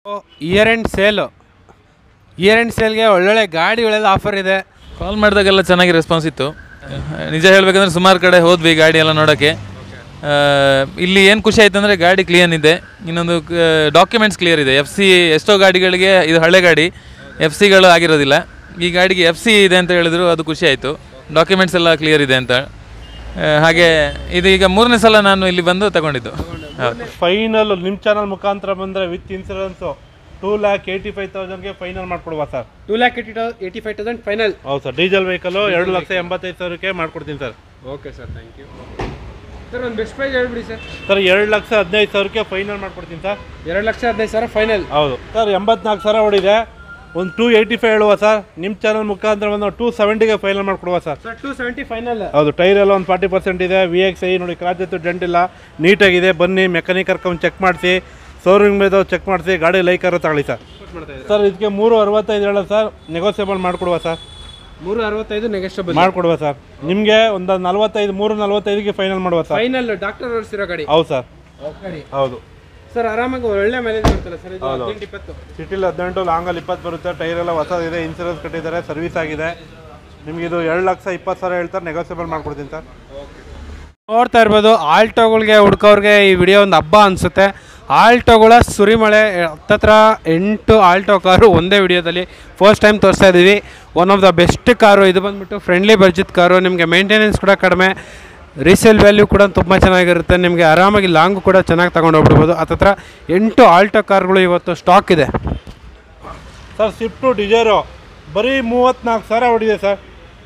Year end sale year end ಸೇಲ್ಗೆ ಒಳ್ಳೊಳ್ಳೆ ಗಾಡಿಗಳೆಲ್ಲ ಆಫರ್ ಇದೆ ಕಾಲ್ ಮಾಡಿದಾಗೆಲ್ಲ ಚೆನ್ನಾಗಿ ರೆಸ್ಪಾನ್ಸ್ ಇತ್ತು ನಿಜ ಹೇಳಬೇಕಂದ್ರೆ ಸುಮಾರು ಕಡೆ ಹೋದ್ವಿ ಗಾಡಿ ಎಲ್ಲ ನೋಡೋಕ್ಕೆ ಆ, ಇಲ್ಲಿ ಏನು ಖುಷಿ ಆಯ್ತು ಅಂದರೆ ಗಾಡಿ ಕ್ಲಿಯರ್ ಇದೆ ಇನ್ನೊಂದು ಡಾಕ್ಯುಮೆಂಟ್ಸ್ ಕ್ಲಿಯರ್ ಇದೆ ಎಫ್ ಸಿ ಎಷ್ಟೋ ಗಾಡಿಗಳಿಗೆ ಇದು ಹಳೆ ಗಾಡಿ ಎಫ್ ಸಿಗಳು ಆಗಿರೋದಿಲ್ಲ ಈ ಗಾಡಿಗೆ ಎಫ್ ಸಿ ಇದೆ ಅಂತ ಹೇಳಿದ್ರು ಅದು ಖುಷಿ ಆಯಿತು ಡಾಕ್ಯುಮೆಂಟ್ಸ್ ಎಲ್ಲ ಕ್ಲಿಯರ್ ಇದೆ ಅಂತ ಆ, ಹಾಗೆ ಇದು ಈಗ ಮೂರನೇ ಸಲ ನಾನು ಇಲ್ಲಿ ಬಂದು ತಗೊಂಡಿದ್ದು ಹೌದು ಫೈನಲ್ ನಿಮ್ಮ ಚಾನಲ್ ಮುಖಾಂತರ ಬಂದರೆ with insurance two lakh eighty five ತೌಸಂಡ್ಗೆ ಫೈನಲ್ ಮಾಡ್ಕೊಡುವ sir two lakh eighty eighty five thousand final ಹೌದು ಸರ್ ಡೀಸೆಲ್ ವೆಹಿಕಲು ಎರಡು ಲಕ್ಷ ಎಂಬತ್ತೈದು ಸಾವಿರಕ್ಕೆ ಮಾಡ್ಕೊಡ್ತೀನಿ sir okay sir thank you sir ಒಂದು ಬೆಸ್ಟ್ ಪ್ರೈಸ್ ಹೇಳ್ಬಿಡಿ ಸರ್ ಸರ್ ಎರಡು ಲಕ್ಷ ಹದಿನೈದು ಸಾವಿರಕ್ಕೆ ಫೈನಲ್ ಮಾಡ್ಕೊಡ್ತೀನಿ ಸರ್ ಎರಡು ಲಕ್ಷ ಹದಿನೈದು ಸಾವಿರ ಫೈನಲ್ ಹೌದು ಸರ್ ಎಂಬತ್ನಾಲ್ಕು ಸಾವಿರ ಹೊಡಿದೆ ಒಂದು ಟೂ ಏಯ್ಟಿ ಫೈವ್ ಹೇಳುವ ಸರ್ ನಿಮ್ಮ ಚಾನಲ್ ಮುಖಾಂತರ ಬಂದು ಟೂ ಸೆವೆಂಟಿಗೆ ಫೈನಲ್ ಮಾಡ್ಕೊಡುವ sir sir two seventy final ಹೌದು ಟೈರ್ ಎಲ್ಲ ಒಂದು ಫಾರ್ಟಿ ಪರ್ಸೆಂಟ್ ಇದೆ ವಿ ಎಕ್ಸ್ ಐ ನೋಡಿ ಕ್ರಾಚ್ ಎತ್ತು ಡೆಂಟ್ ಇಲ್ಲ ನೀಟಾಗಿದೆ ಬನ್ನಿ ಮೆಕ್ಯಾನಿಕ್ ಕರ್ಕೊಂಡು ಚೆಕ್ ಮಾಡಿಸಿ ಶೋರೂಮ್ ಮೇಲೆ ಚೆಕ್ ಮಾಡಿಸಿ ಗಾಡಿ ಲೈಕರ್ ತಗೊಳ್ಳಿ ಸರ್ ಸರ್ ಇದಕ್ಕೆ ಮೂರು ಅರವತ್ತೈದು ಹೇಳ ಸರ್ ನೆಗೋಸಿಯಬಲ್ ಮಾಡಿಕೊಡುವ ಸರ್ ಮೂರು ಅರವತ್ತೈದು ನೆಗೆಸ್ಟಬಲ್ ಮಾಡಿಕೊಡುವ ಸರ್ ನಿಮಗೆ ಒಂದು ನಲ್ವತ್ತೈದು ಮೂರು ನಲ್ವತ್ತೈದಕ್ಕೆ ಫೈನಲ್ ಮಾಡುವ ಸರ್ ಫೈನಲ್ ಡಾಕ್ಟರ್ ಓಡಿಸಿರೋ ಗಾಡಿ ಹೌದು ಸರ್ ಗಾಡಿ ಹೌದು ಸರ್ ಆರಾಮಾಗಿ ಒಳ್ಳೆ ಮೈಲೇಜ್ ಬರ್ತಲ್ಲ ಸರ್ ಇದು ಹದಿನೆಂಟು ಇಪ್ಪತ್ತು ಸಿಟಿಲಿ ಹದಿನೆಂಟು ಲಾಂಗಲ್ಲಿ ಇಪ್ಪತ್ತು ಬರುತ್ತೆ ಟೈರ್ ಎಲ್ಲ ಹೊಸದಿದೆ ಇನ್ಸೂರೆನ್ಸ್ ಕಟ್ಟಿದ್ದಾರೆ ಸರ್ವಿಸ್ ಆಗಿದೆ ನಿಮ್ಗೆ ಇದು ಎರಡು ಲಕ್ಷ ಇಪ್ಪತ್ತು ಸಾವಿರ ಹೇಳ್ತಾರೆ ನೆಗೋಸಿಯಬಲ್ ಮಾಡ್ಕೊಡ್ತೀನಿ ಸರ್ ನೋಡ್ತಾ ಇರ್ಬೋದು ಆಲ್ಟೋಗಳಿಗೆ ಹುಡ್ಕೋರ್ಗೆ ಈ ವಿಡಿಯೋ ಒಂದು ಹಬ್ಬ ಅನಿಸುತ್ತೆ ಆಲ್ಟೋಗಳ ಸುರಿಮಳೆ ಹತ್ತತ್ರ ಎಂಟು ಆಲ್ಟೋ ಕಾರು ಒಂದೇ ವಿಡಿಯೋದಲ್ಲಿ ಫಸ್ಟ್ ಟೈಮ್ ತೋರಿಸ್ತಾ ಇದ್ದೀವಿ one of the best car ಇದು ಬಂದ್ಬಿಟ್ಟು ಫ್ರೆಂಡ್ಲಿ ಬಡ್ಜೆಟ್ ಕಾರು ನಿಮಗೆ ಮೇಂಟೆನೆನ್ಸ್ ಕೂಡ ಕಡಿಮೆ ರೀಸೇಲ್ ವ್ಯಾಲ್ಯೂ ಕೂಡ ತುಂಬ ಚೆನ್ನಾಗಿರುತ್ತೆ ನಿಮಗೆ ಆರಾಮಾಗಿ ಲಾಂಗು ಕೂಡ ಚೆನ್ನಾಗಿ ತಗೊಂಡು ಹೋಗ್ಬಿಡ್ಬೋದು ಹತ್ತತ್ರ ಎಂಟು ಆಲ್ಟೋ ಕಾರ್ಗಳು ಇವತ್ತು ಸ್ಟಾಕ್ ಇದೆ ಸರ್ ಸ್ವಿಫ್ಟು ಡಿಸೈರು ಬರೀ ಮೂವತ್ತ್ನಾಲ್ಕು ಸಾವಿರ ಹೊಡಿದೆ ಸರ್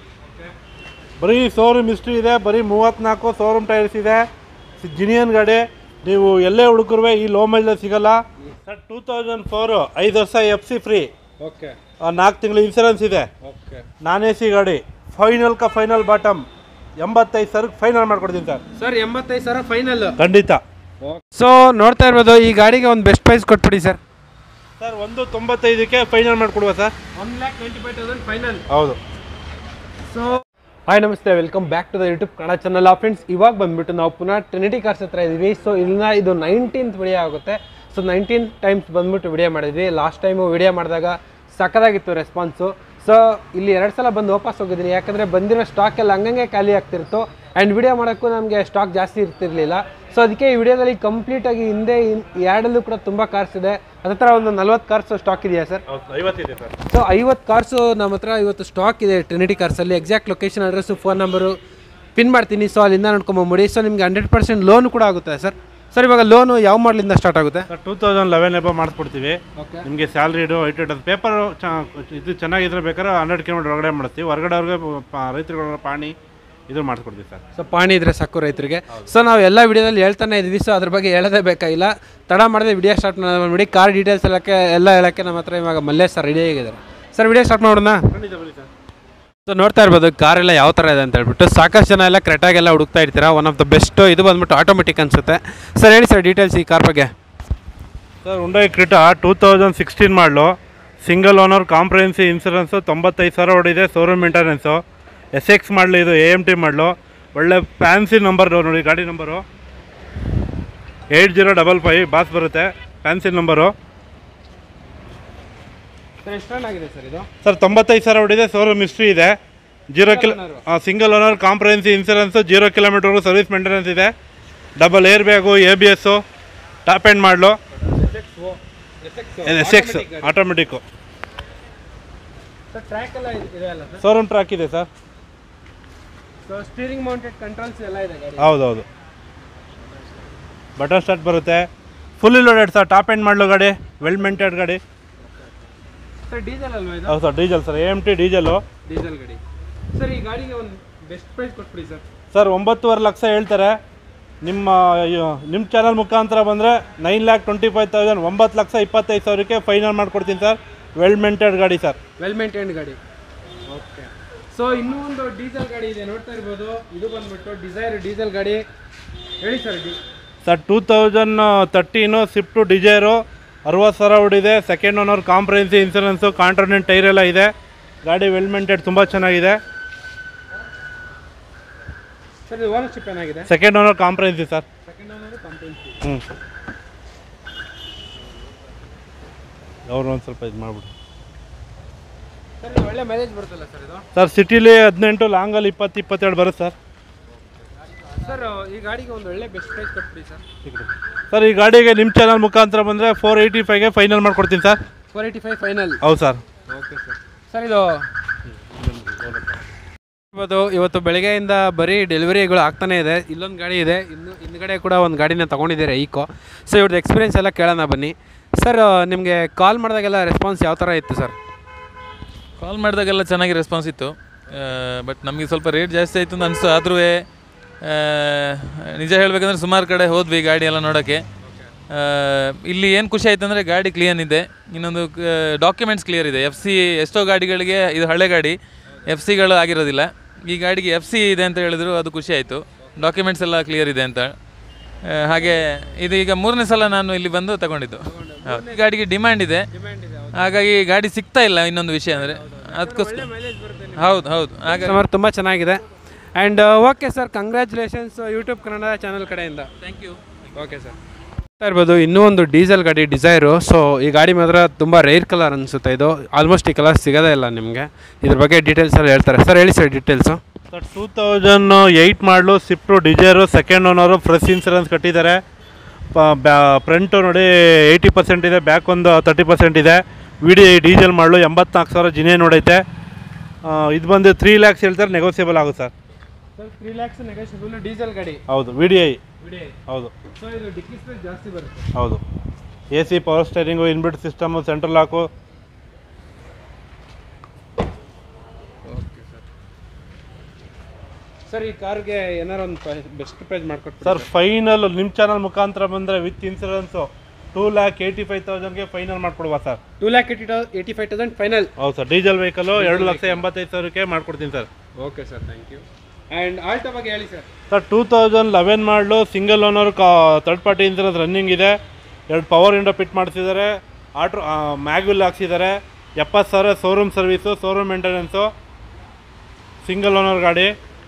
ಬರೀ ಶೋರೂಮ್ ಹಿಸ್ಟ್ರಿ ಇದೆ ಬರೀ ಮೂವತ್ತ್ನಾಲ್ಕು ಶೋರೂಮ್ ಟೈರ್ಸ್ ಇದೆ ಜಿನಿಯನ್ ಗಾಡಿ ನೀವು ಎಲ್ಲೇ ಹುಡುಕರುವೆ ಈ ಲೋ ಮೈಲೇಜ್ ಸಿಗಲ್ಲ ಸರ್ ಟೂ ತೌಸಂಡ್ ಫೋರು ಐದು ವರ್ಷ ಎಫ್ ಸಿ ಫ್ರೀ ಓಕೆ ನಾಲ್ಕು ತಿಂಗಳು ಇನ್ಸೂರೆನ್ಸ್ ಇದೆ ಓಕೆ ನಾನ್ ಎ ಸಿ ಗಾಡಿ ಫೈನಲ್ ಕ ಫೈನಲ್ ಬಾಟಮ್ ಎಂಬತ್ತೈದು ಸಾವಿರಕ್ಕೆ ಫೈನಲ್ ಮಾಡ್ಕೊಡ್ತೀನಿ ಸರ್ ಸರ್ ಎಂಬತ್ತೈದು ಸಾವಿರ ಫೈನಲ್ ಖಂಡಿತ ಸೊ ನೋಡ್ತಾ ಇರ್ಬೋದು ಈ ಗಾಡಿಗೆ ಒಂದು ಬೆಸ್ಟ್ ಪ್ರೈಸ್ ಕೊಟ್ಬಿಡಿ ಸರ್ ಸರ್ ಒಂದು ತೊಂಬತ್ತೈದಕ್ಕೆ ಫೈನಲ್ ಮಾಡಿಕೊಡುವ sir one lakh twenty five thousand final ಹೌದು ಸೊ ಹಾಯ್ ನಮಸ್ತೆ welcome back to the YouTube Kannada channel ಆ ಫ್ರೆಂಡ್ಸ್ ಇವಾಗ ಬಂದ್ಬಿಟ್ಟು ನಾವು ಪುನಃ ಟ್ರಿನಿಟಿ ಕಾರ್ಸ್ ಹತ್ರ ಇದ್ದೀವಿ ಸೊ ಇಲ್ಲಿನ ಇದು ನೈನ್ಟೀನ್ತ್ ವಿಡಿಯೋ ಆಗುತ್ತೆ ಸೊ ನೈನ್ಟೀನ್ ಟೈಮ್ಸ್ ಬಂದ್ಬಿಟ್ಟು ವಿಡಿಯೋ ಮಾಡಿದ್ವಿ ಲಾಸ್ಟ್ ಟೈಮು ವಿಡಿಯೋ ಮಾಡಿದಾಗ ಸಕ್ಕದಾಗಿತ್ತು ರೆಸ್ಪಾನ್ಸು ಸೊ ಇಲ್ಲಿ ಎರಡು ಸಲ ಬಂದು ವಾಪಸ್ ಹೋಗಿದ್ದೀನಿ ಯಾಕಂದರೆ ಬಂದಿರೋ ಸ್ಟಾಕ್ ಎಲ್ಲ ಹಂಗಂಗೆ ಖಾಲಿ ಆಗ್ತಿರ್ತು ಆ್ಯಂಡ್ ವಿಡಿಯೋ ಮಾಡೋಕ್ಕೂ ನಮಗೆ ಸ್ಟಾಕ್ ಜಾಸ್ತಿ ಇರ್ತಿರ್ಲಿಲ್ಲ ಸೊ ಅದಕ್ಕೆ ಈ ವಿಡಿಯೋದಲ್ಲಿ ಕಂಪ್ಲೀಟಾಗಿ ಹಿಂದೆ ಇನ್- ಎರಡಲ್ಲೂ ಕೂಡ ತುಂಬ ಕಾರ್ಸ್ ಇದೆ ಅದತ್ರ ಒಂದು ನಲ್ವತ್ತು ಕಾರ್ಸ್ ಸ್ಟಾಕ್ ಇದೆಯಾ ಸರ್ ಹೌದು ಐವತ್ತಿದೆ ಸರ್ ಸೊ ಐವತ್ತು ಕಾರ್ಸು ನಮ್ಮ ಹತ್ರ ಇವತ್ತು ಸ್ಟಾಕ್ ಇದೆ ಟ್ರಿನಿಟಿ ಕಾರ್ಸಲ್ಲಿ exact location address phone number pin ಮಾಡ್ತೀನಿ ಸೊ ಅಲ್ಲಿಂದ ನೋಡ್ಕೊಂಬಂಬಿಡಿ ಸೊ ನಿಮಗೆ ಹಂಡ್ರೆಡ್ ಪರ್ಸೆಂಟ್ ಲೋನ್ ಕೂಡ ಆಗುತ್ತೆ ಸರ್ ಸರ್ ಇವಾಗ ಲೋನು ಯಾವ ಮಾಡಲಿಂದ ಸ್ಟಾರ್ಟ್ ಆಗುತ್ತೆ sir two thousand eleven above ಮಾಡಿಸ್ಕೊಡ್ತೀವಿ ಓಕೆ ನಿಮಗೆ ಸ್ಯಾಲ್ರಿಡು ಐಟೆಡ್ ಅದು ಪೇಪರ್ ಇದು ಚೆನ್ನಾಗಿದ್ರೆ ಬೇಕಾದ್ರೆ ಹಂಡ್ರೆಡ್ ಕಿಲೋಮೀಟರ್ ಹೊರಗಡೆ ಮಾಡ್ತೀವಿ ಹೊರಗಡೆ ಅವ್ರಿಗೆ ರೈತರುಗಳ ಪಾಣಿ ಇದು ಮಾಡಿಸ್ಕೊಡ್ತೀವಿ ಸರ್ ಸೊ ಪಾಣಿ ಇದ್ರೆ ಸಾಕು ರೈತರಿಗೆ ಸೊ ನಾವು ಎಲ್ಲ ವಿಡಿಯೋದಲ್ಲಿ ಹೇಳ್ತಾನೆ ಇದ್ವಿ ಸೊ ಅದ್ರ ಬಗ್ಗೆ ಹೇಳೋದೇ ಬೇಕಾಗಿಲ್ಲ ತಡ ಮಾಡದೆ ವಿಡಿಯೋ ಸ್ಟಾರ್ಟ್ ಮಾಡಿ ಕಾರ್ ಡೀಟೇಲ್ಸ್ ಎಲ್ಲಕ್ಕೆ ಎಲ್ಲ ಹೇಳೋಕ್ಕೆ ನಮ್ಮ ಹತ್ರ ಇವಾಗ ಮಲ್ಲೇಶ್ ಸರ್ ರೆಡಿ ಆಗಿದ್ದಾರೆ ಸರ್ ವಿಡಿಯೋ ಸ್ಟಾರ್ಟ್ ಮಾಡೋಣ ಖಂಡಿತ ಬನ್ನಿ ಸರ್ ಸೊ ನೋಡ್ತಾ ಇರ್ಬೋದು ಕಾರೆಲ್ಲ ಯಾವ ಥರ ಇದೆ ಅಂತ ಹೇಳ್ಬಿಟ್ಟು ಸಾಕಷ್ಟು ಜನ ಎಲ್ಲ ಕ್ರೆಟಾಗೆಲ್ಲ ಹುಡುಕ್ತಾ ಇರ್ತೀರಾ ಒನ್ ಆಫ್ ದ ಬೆಸ್ಟ್ ಇದು ಬಂದ್ಬಿಟ್ಟು ಆಟೋಮೆಟಿಕ್ ಅನಿಸುತ್ತೆ ಸರ್ ಹೇಳಿ ಸರ್ ಡೀಟೇಲ್ಸ್ ಈ ಕಾರ್ ಬಗ್ಗೆ sir Hyundai Creta two thousand sixteen model single owner comprehensive insurance ತೊಂಬತ್ತೈದು ಸಾವಿರ ಹೊಡಿದೆ showroom maintenance S X model ಇದು ಎ ಎಮ್ ಟಿ ಮಾಡಲು ಒಳ್ಳೆ ಫ್ಯಾನ್ಸಿ ನಂಬರ್ ನೋಡಿ ಗಾಡಿ number eight zero double five boss ಬರುತ್ತೆ ಫ್ಯಾನ್ಸಿ ನಂಬರು ಸರ್ ಎಷ್ಟು ಆಗಿದೆ ಸರ್ ಇದು ಸರ್ ತೊಂಬತ್ತೈದು ಸಾವಿರ ಹೊಡಿದೆ ಶೋರೂಮ್ ಹಿಸ್ಟ್ರಿ ಇದೆ zero kilo single owner comprehensive insurance zero ಕಿಲೋಮೀಟರ್ವರೆಗೂ ಸರ್ವಿಸ್ ಮೇಂಟೆನೆನ್ಸ್ ಇದೆ double air bag A B S top end model S X automatic sir track ಎಲ್ಲ ಇದೆ ಅಲ್ಲ ಸರ್ ಶೋರೂಮ್ ಟ್ರ್ಯಾಕ್ ಇದೆ sir so steering mounted controls ಎಲ್ಲ ಇದೆ ಗಾಡಿ ಹೌದೌದು ಬಟನ್ ಸ್ಟಾರ್ಟ್ ಬರುತ್ತೆ fully loaded sir top end model ಗಾಡಿ ವೆಲ್ ಮೇಂಟೆಡ್ ಗಾಡಿ ಸರ್ ಡೀಸೆಲ್ ಅಲ್ವಾ ಇದು ಹೌದು sir diesel sir A M T diesel diesel ಗಾಡಿ ಸರ್ ಈ ಗಾಡಿಗೆ ಒಂದು ಬೆಸ್ಟ್ ಪ್ರೈಸ್ ಕೊಟ್ಬಿಡಿ ಸರ್ ಸರ್ ಒಂಬತ್ತುವರೆ ಲಕ್ಷ ಹೇಳ್ತಾರೆ ನಿಮ್ಮ ಅಯ್ಯೋ, ನಿಮ್ಮ ಚಾನಲ್ ಮುಖಾಂತರ ಬಂದರೆ nine lakh twenty five thousand ಒಂಬತ್ತು ಲಕ್ಷ ಇಪ್ಪತ್ತೈದು ಸಾವಿರಕ್ಕೆ ಫೈನಲ್ ಮಾಡ್ಕೊಡ್ತೀನಿ ಸರ್ ವೆಲ್ ಮೇಂಟೆಡ್ ಗಾಡಿ ಸರ್ ವೆಲ್ ಮೇಂಟೈನ್ಡ್ ಗಾಡಿ ಓಕೆ ಸೊ ಇನ್ನೂ ಒಂದು ಡೀಸೆಲ್ ಗಾಡಿ ಇದೆ ನೋಡ್ತಾ ಇರ್ಬೋದು ಇದು ಬಂದ್ಬಿಟ್ಟು ಡಿಸೈರ್ ಡೀಸೆಲ್ ಗಾಡಿ ಹೇಳಿ sir D sir two thousand thirteen Swift Dzire ಅರವತ್ತು ಸಾವಿರ ಹೊಡಿದೆ second owner comprehensive insurance Continental tyre ಎಲ್ಲ ಇದೆ ಗಾಡಿ ವೆಲ್ ಮೇಂಟೆಡ್ ತುಂಬ ಚೆನ್ನಾಗಿದೆ ಸರ್ ಇದು ಓನರ್ಶಿಪ್ ಏನಾಗಿದೆ second owner comprehensive sir second owner company ಹ್ಞೂ ಅವ್ರು ಒಂದು ಸ್ವಲ್ಪ ಇದು ಮಾಡ್ಬಿಡಿ ಸರ್ ಇದು ಒಳ್ಳೆ ಮೈಲೇಜ್ ಬರುತ್ತಲ್ಲ ಸರ್ ಇದು ಸರ್ ಸಿಟಿಲಿ ಹದಿನೆಂಟು ಲಾಂಗಲ್ಲಿ ಇಪ್ಪತ್ತು ಇಪ್ಪತ್ತೆರಡು ಬರುತ್ತೆ ಸರ್ ಸರ್ ಈ ಗಾಡಿಗೆ ಒಂದು ಒಳ್ಳೆ ಬೆಸ್ಟ್ ಪ್ರೈಸ್ ಕೊಟ್ಬಿಡಿ ಸರ್ ಸರ್ ಈ ಗಾಡಿಗೆ ನಿಮ್ಮ ಚಾನಲ್ ಮುಖಾಂತರ ಬಂದರೆ ಫೋರ್ ಏಯ್ಟಿ ಫೈವ್ಗೆ ಫೈನಲ್ ಮಾಡ್ಕೊಡ್ತೀನಿ sir four eighty five final ಹೌದು ಸರ್ ಓಕೆ ಸರ್ ಸರ್ ಇದು ಇವತ್ತು ಇವತ್ತು ಬೆಳಗ್ಗೆಯಿಂದ ಬರೀ ಡೆಲಿವರಿಗಳು ಆಗ್ತಾನೆ ಇದೆ ಇಲ್ಲೊಂದು ಗಾಡಿ ಇದೆ ಇನ್ನು ಹಿಂದ್ಗಡೆ ಕೂಡ ಒಂದು ಗಾಡಿನ ತೊಗೊಂಡಿದ್ದಾರೆ ಈಕೋ ಸೊ ಇವ್ರದ್ದು ಎಕ್ಸ್ಪೀರಿಯನ್ಸ್ ಎಲ್ಲ ಕೇಳೋಣ ಬನ್ನಿ ಸರ್ ನಿಮಗೆ ಕಾಲ್ ಮಾಡಿದಾಗೆಲ್ಲ ರೆಸ್ಪಾನ್ಸ್ ಯಾವ ಥರ ಇತ್ತು ಸರ್ ಕಾಲ್ ಮಾಡಿದಾಗೆಲ್ಲ ಚೆನ್ನಾಗಿ ರೆಸ್ಪಾನ್ಸ್ ಇತ್ತು ಬಟ್ ನಮಗೆ ಸ್ವಲ್ಪ ರೇಟ್ ಜಾಸ್ತಿ ಆಯಿತು ಅಂತ ಅನಿಸ್ತು ಆದ್ರೂ ನಿಜ ಹೇಳಬೇಕಂದ್ರೆ ಸುಮಾರು ಕಡೆ ಹೋದ್ವಿ ಗಾಡಿ ಎಲ್ಲ ನೋಡೋಕ್ಕೆ ಇಲ್ಲಿ ಏನು ಖುಷಿ ಆಯ್ತು ಅಂದರೆ ಗಾಡಿ ಕ್ಲಿಯರ್ ಇದೆ ಇನ್ನೊಂದು ಡಾಕ್ಯುಮೆಂಟ್ಸ್ ಕ್ಲಿಯರ್ ಇದೆ ಎಫ್ ಸಿ ಎಷ್ಟೋ ಗಾಡಿಗಳಿಗೆ ಇದು ಹಳೆ ಗಾಡಿ ಎಫ್ ಸಿಗಳು ಆಗಿರೋದಿಲ್ಲ ಈ ಗಾಡಿಗೆ ಎಫ್ ಸಿ ಇದೆ ಅಂತ ಹೇಳಿದ್ರು ಅದು ಖುಷಿ ಆಯಿತು ಡಾಕ್ಯುಮೆಂಟ್ಸ್ ಎಲ್ಲ ಕ್ಲಿಯರ್ ಇದೆ ಅಂತ ಆ, ಹಾಗೆ ಇದು ಈಗ ಮೂರನೇ ಸಲ ನಾನು ಇಲ್ಲಿ ಬಂದು ತಗೊಂಡಿದ್ದು ಹೌದು. ಈ ಗಾಡಿಗೆ ಡಿಮ್ಯಾಂಡ್ ಇದೆ ಹಾಗಾಗಿ ಗಾಡಿ ಸಿಗ್ತಾ ಇಲ್ಲ ಇನ್ನೊಂದು ವಿಷಯ ಅಂದರೆ ಅದಕ್ಕೋಸ್ಕರ ಹೌದು ಹೌದು ಹಾಗಾಗಿ ಕಸ್ಟಮರ್ ತುಂಬ ಚೆನ್ನಾಗಿದೆ and okay sir congratulations YouTube Kannada channel ಕಡೆಯಿಂದ ಥ್ಯಾಂಕ್ ಯು ಓಕೆ ಸರ್ ಇರ್ಬೋದು ಇನ್ನೂ ಒಂದು ಡೀಸೆಲ್ ಗಾಡಿ ಡಿಸೈರು ಸೊ ಈ ಗಾಡಿ ಮಾತ್ರ ತುಂಬ ರೇರ್ ಕಲರ್ ಅನಿಸುತ್ತೆ ಇದು ಆಲ್ಮೋಸ್ಟ್ ಈ ಕಲರ್ ಸಿಗೋದೇ ಇಲ್ಲ ನಿಮಗೆ ಇದ್ರ ಬಗ್ಗೆ ಡೀಟೇಲ್ಸ್ ಎಲ್ಲ ಹೇಳ್ತಾರೆ ಸರ್ ಹೇಳಿ sir details sir two thousand eight model Swift Dzire second owner fresh insurance ಕಟ್ಟಿದ್ದಾರೆ ಫ್ರಂಟು ನೋಡಿ ಏಯ್ಟಿ ಪರ್ಸೆಂಟ್ ಇದೆ ಬ್ಯಾಕ್ ಒಂದು ತರ್ಟಿ ಪರ್ಸೆಂಟ್ ಇದೆ ವಿ ಡಿ ಡೀಸೆಲ್ ಮಾಡಲು ಎಂಬತ್ನಾಲ್ಕು ಸಾವಿರ ಜಿನೇ ನೋಡೈತೆ ಆ, ಇದು ಬಂದು ತ್ರೀ ಲ್ಯಾಕ್ಸ್ ಹೇಳ್ತಾರೆ ನೆಗೋಸಿಯಬಲ್ ಆಗುತ್ತೆ sir sir three lakhs negotiable diesel ಗಾಡಿ ಹೌದು ವಿ ಡಿ ಐ ಹೌದು ಸೊ ಇದು ಡಿಕ್ಕಿ ಸ್ಪೇಸ್ ಜಾಸ್ತಿ ಬರುತ್ತೆ ಹೌದು A C power steering inbuilt system central lock sir ಈ ಕಾರ್ಗೆ ಏನಾರು ಒಂದು ಬೆಸ್ಟ್ ಪ್ರೈಸ್ ಮಾಡ್ಕೊಟ್ಟು ಸರ್ ಫೈನಲ್ ನಿಮ್ಮ ಚಾನಲ್ ಮುಖಾಂತರ ಬಂದರೆ with insurance two lakh eighty five ತೌಸಂಡ್ಗೆ ಫೈನಲ್ ಮಾಡ್ಕೊಡುವ sir two lakh eighty eighty five thousand final ಹೌದು ಸರ್ ಡೀಸೆಲ್ ವೆಹಿಕಲು ಎರಡು ಲಕ್ಷ ಎಂಬತ್ತೈದು ಸಾವಿರಕ್ಕೆ ಮಾಡ್ಕೊಡ್ತೀನಿ sir okay sir thank you and Alto ಬಗ್ಗೆ ಹೇಳಿ sir sir two thousand eleven model single owner ಕಾ ತರ್ಡ್ ಪಾರ್ಟಿ ಇನ್ಸೂರೆನ್ಸ್ ರನ್ನಿಂಗ್ ಇದೆ ಎರಡು ಪವರ್ ವಿಂಡೋ ಫಿಟ್ ಮಾಡಿಸಿದ್ದಾರೆ ಆಟ್ರೋ ಮ್ಯಾಗ್ವಿಲ್ ಹಾಕ್ಸಿದ್ದಾರೆ ಎಪ್ಪತ್ತು ಸಾವಿರ showroom service showroom maintenance single owner ಗಾಡಿ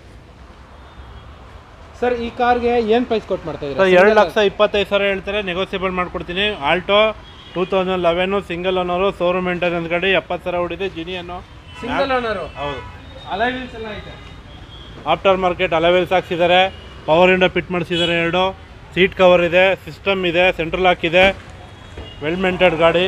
ಸರ್ ಈ ಕಾರ್ಗೆ ಏನು ಪ್ರೈಸ್ ಕೊಟ್ಟು ಮಾಡ್ತಾ ಸರ್ ಇದ್ದೀರಾ ಎರಡು ಲಕ್ಷ ಇಪ್ಪತ್ತೈದು ಸಾವಿರ ಹೇಳ್ತಾರೆ ನೆಗೋಸಿಯಬಲ್ ಮಾಡ್ಕೊಡ್ತೀನಿ Alto two thousand eleven single owner showroom maintenance ಗಾಡಿ ಎಪ್ಪತ್ತು ಸಾವಿರ ಹೊಡಿದೆ ಜಿನಿಯನ್ನು ಸಿಂಗಲ್ ಓನರು ಹೌದು ಅಲೈವಿಲ್ಸ್ ಎಲ್ಲ ಐತೆ ಆಫ್ಟರ್ ಮಾರ್ಕೆಟ್ ಅಲವೆಲ್ಸ್ ಹಾಕ್ಸಿದ್ದಾರೆ ಪವರ್ ವಿಂಡೋ ಫಿಟ್ ಮಾಡಿಸಿದ್ದಾರೆ ಎರಡು ಸೀಟ್ ಕವರ್ ಇದೆ ಸಿಸ್ಟಮ್ ಇದೆ ಸೆಂಟ್ರಲ್ ಲಾಕ್ ಇದೆ ವೆಲ್ ಮೆಂಟೆಡ್ ಗಾಡಿ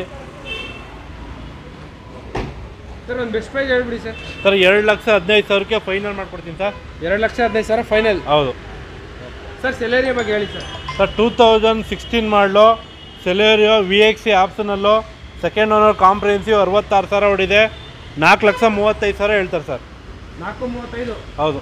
ಸರ್ ಒಂದು ಬೆಸ್ಟ್ ಪ್ರೈಸ್ ಹೇಳ್ಬಿಡಿ ಸರ್ ಸರ್ ಎರಡು ಲಕ್ಷ ಹದಿನೈದು ಸಾವಿರಕ್ಕೆ ಫೈನಲ್ ಮಾಡ್ಕೊಡ್ತೀನಿ ಸರ್ ಎರಡು ಲಕ್ಷ ಹದಿನೈದು ಸಾವಿರ ಫೈನಲ್ ಹೌದು ಸರ್ ಸೆಲೇರಿಯ ಬಗ್ಗೆ ಹೇಳಿ sir sir two thousand sixteen model Celerio V X C optional second owner comprehensive ಅರವತ್ತಾರು ಸಾವಿರ ಹೊಡಿದೆ ನಾಲ್ಕು ಲಕ್ಷ ಮೂವತ್ತೈದು ಸಾವಿರ ಹೇಳ್ತಾರೆ ಸರ್ ನಾಲ್ಕು ಮೂವತ್ತೈದು ಹೌದು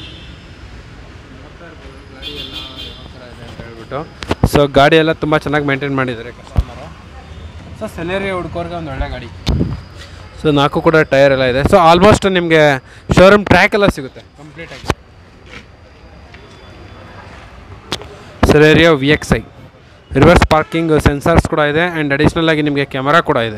ಹೇಳ್ಬಿಟ್ಟು ಸೊ ಗಾಡಿ ಎಲ್ಲ ತುಂಬ ಚೆನ್ನಾಗಿ ಮೇಂಟೈನ್ ಮಾಡಿದ್ದಾರೆ ಕಸ್ಟಮರು ಸೊ ಸೆಲೇರಿಯ ಹುಡ್ಕೋರ್ಗೆ ಒಂದು ಒಳ್ಳೆ ಗಾಡಿ ಸೊ ನಾಲ್ಕು ಕೂಡ ಟೈರ್ ಎಲ್ಲ ಇದೆ ಸೊ ಆಲ್ಮೋಸ್ಟ್ ನಿಮಗೆ ಶೋರೂಮ್ ಟ್ರ್ಯಾಕ್ ಎಲ್ಲ ಸಿಗುತ್ತೆ ಕಂಪ್ಲೀಟಾಗಿ Celerio V X I reverse parking sensors ಕೂಡ ಇದೆ ಆ್ಯಂಡ್ ಅಡಿಷ್ನಲ್ ಆಗಿ ನಿಮಗೆ ಕ್ಯಾಮರಾ ಕೂಡ ಇದೆ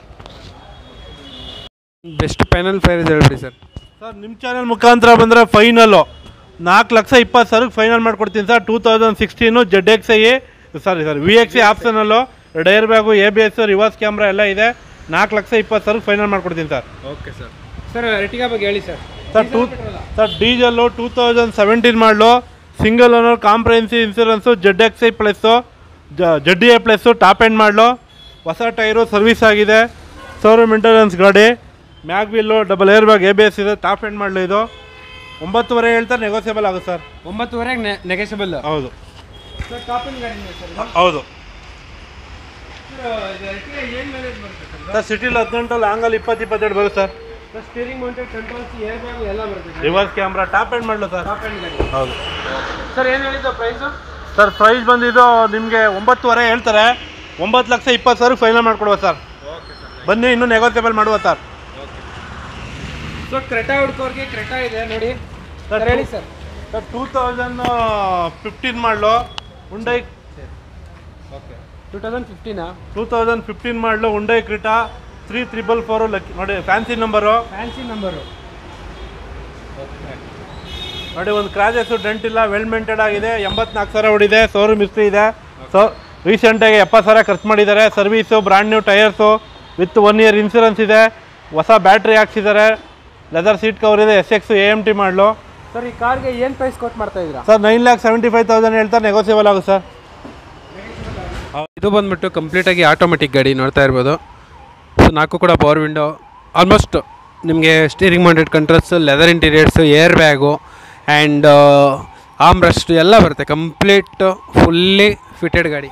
ಬೆಸ್ಟ್ ಫೈನಲ್ ಪ್ರೈಸ್ ಹೇಳ್ಬಿಡಿ ಸರ್ ಸರ್ ನಿಮ್ಮ ಚಾನಲ್ ಮುಖಾಂತರ ಬಂದರೆ ಫೈನಲ್ಲು ನಾಲ್ಕು ಲಕ್ಷ ಇಪ್ಪತ್ತು ಸಾವಿರಕ್ಕೆ ಫೈನಲ್ ಮಾಡ್ಕೊಡ್ತೀನಿ sir two thousand sixteen Z X I sorry sir V X C optional ಡೈರ್ bag A B S reverse camera ಎಲ್ಲ ಇದೆ ನಾಲ್ಕು ಲಕ್ಷ ಇಪ್ಪತ್ತು ಸಾವಿರಕ್ಕೆ ಫೈನಲ್ ಮಾಡ್ಕೊಡ್ತೀನಿ sir okay sir sir Ertiga ಬಗ್ಗೆ ಹೇಳಿ sir sir two sir diesel two thousand seventeen model single owner comprehensive insurance Z X I plus Z A plus top end model ಹೊಸ ಟೈರು ಸರ್ವಿಸ್ ಆಗಿದೆ showroom maintenance ಗಾಡಿ mag wheel double air bag A B S ಇದೆ top end model ಇದು ಒಂಬತ್ತುವರೆ ಹೇಳ್ತಾರೆ negotiable ಆಗುತ್ತೆ sir ಒಂಬತ್ತುವರೆಗೆ ನೆಗೆಸಬಲ್ ಹೌದು sir ಟಾಪಿನ ಗಾಡಿ ಸರ್ ಹೌದು ಏನು ಮ್ಯಾನೇಜ್ ಬರುತ್ತೆ ಸರ್ ಸರ್ ಸಿಟಿಲಿ ಹದಿನೆಂಟು ಲಾಂಗಲ್ಲಿ ಇಪ್ಪತ್ತು ಇಪ್ಪತ್ತೆರಡು ಬರುತ್ತೆ sir sir steering mounted controls air bag ಎಲ್ಲ ಬರುತ್ತೆ reverse camera top end model sir top end ಗಾಡಿ ಹೌದು ಸರ್ ಏನು ಹೇಳಿದ್ದು ಪ್ರೈಸು ಸರ್ ಪ್ರೈಸ್ ಬಂದಿದ್ದು ನಿಮಗೆ ಒಂಬತ್ತುವರೆ ಹೇಳ್ತಾರೆ ಒಂಬತ್ತು ಲಕ್ಷ ಇಪ್ಪತ್ತು ಸಾವಿರ ಫೈನಲ್ ಮಾಡಿಕೊಡುವ ಸರ್ ಬನ್ನಿ ಇನ್ನೂ ನೆಗೋಸಿಯಬಲ್ ಮಾಡುವ ಸರ್ ಸೊ ಕ್ರೆಟಾ ಹುಡ್ಕೋರ್ಗೆ ಕ್ರೆಟಾ ಇದೆ ನೋಡಿ ಸರ್ ಹೇಳಿ sir sir two thousand fifteen model Hyundai okay two thousand ಫಿಫ್ಟೀನಾ two thousand fifteen model Hyundai Creta three triple four lucky ನೋಡಿ ಫ್ಯಾನ್ಸಿ ನಂಬರು ಫ್ಯಾನ್ಸಿ ನಂಬರು ನೋಡಿ ಒಂದು ಕ್ರಾಜಸ್ಸು ಡೆಂಟ್ ಇಲ್ಲ ವೆಲ್ ಮೇಂಟೆಡ್ ಆಗಿದೆ ಎಂಬತ್ನಾಲ್ಕು ಸಾವಿರ ಹೊಡಿದೆ ಶೋರೂಮ್ ಹಿಸ್ಟ್ರಿ ಇದೆ ಸೊ ರೀಸೆಂಟಾಗಿ ಎಪ್ಪತ್ತು ಸಾವಿರ ಖರ್ಚು ಮಾಡಿದ್ದಾರೆ service brand new tyres with one year insurance ಇದೆ ಹೊಸ ಬ್ಯಾಟ್ರಿ ಹಾಕ್ಸಿದ್ದಾರೆ ಲೆದರ್ ಸೀಟ್ ಕವರ್ ಇದೆ S X A M T model sir ಈ ಕಾರ್ಗೆ ಏನು ಪ್ರೈಸ್ ಕೊಟ್ಟು ಮಾಡ್ತಾ ಇದ್ದೀರಾ sir nine lakh seventy five thousand ಹೇಳ್ತಾರೆ ನೆಗೋಸಿಯಬಲ್ ಆಗುತ್ತೆ ಸರ್ ಇದು ಬಂದ್ಬಿಟ್ಟು ಕಂಪ್ಲೀಟಾಗಿ ಆಟೋಮೆಟಿಕ್ ಗಾಡಿ ನೋಡ್ತಾ ಇರ್ಬೋದು ಸೊ ನಾಲ್ಕು ಕೂಡ ಪವರ್ ವಿಂಡೋ ಆಲ್ಮೋಸ್ಟ್ ನಿಮಗೆ steering mounted controls leather interiors air bag and armrest ಎಲ್ಲ ಬರುತ್ತೆ ಕಂಪ್ಲೀಟ್ ಫುಲ್ಲಿ ಫಿಟೆಡ್ ಗಾಡಿ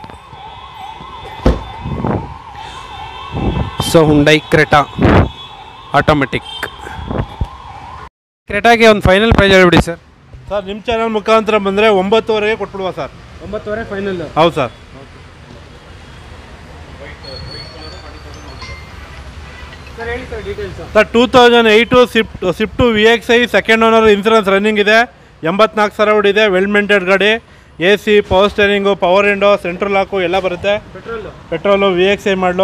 ಸೊ ಹುಂಡೈ ಕ್ರೆಟಾ ಆಟೋಮೆಟಿಕ್ ಕ್ರೆಟಾಗೆ ಒಂದು ಫೈನಲ್ ಪ್ರೈಸ್ ಹೇಳ್ಬಿಡಿ ಸರ್ ಸರ್ ನಿಮ್ಮ ಚಾನಲ್ ಮುಖಾಂತರ ಬಂದರೆ ಒಂಬತ್ತುವರೆಗೆ ಕೊಟ್ಬಿಡುವ ಸರ್ ಒಂಬತ್ತುವರೆ ಫೈನಲ್ ಹೌದು ಸರ್ ಸರ್ ಹೇಳಿ sir details sir two thousand eight Swift Swift V X I second owner insurance running ಇದೆ ಎಂಬತ್ನಾಲ್ಕು ಸಾವಿರ ಹೊಡಿದೆ ವೆಲ್ ಮೇಂಟೆಡ್ ಗಾಡಿ A C power steering power window central lock ಎಲ್ಲ ಬರುತ್ತೆ petrol petrol V X I model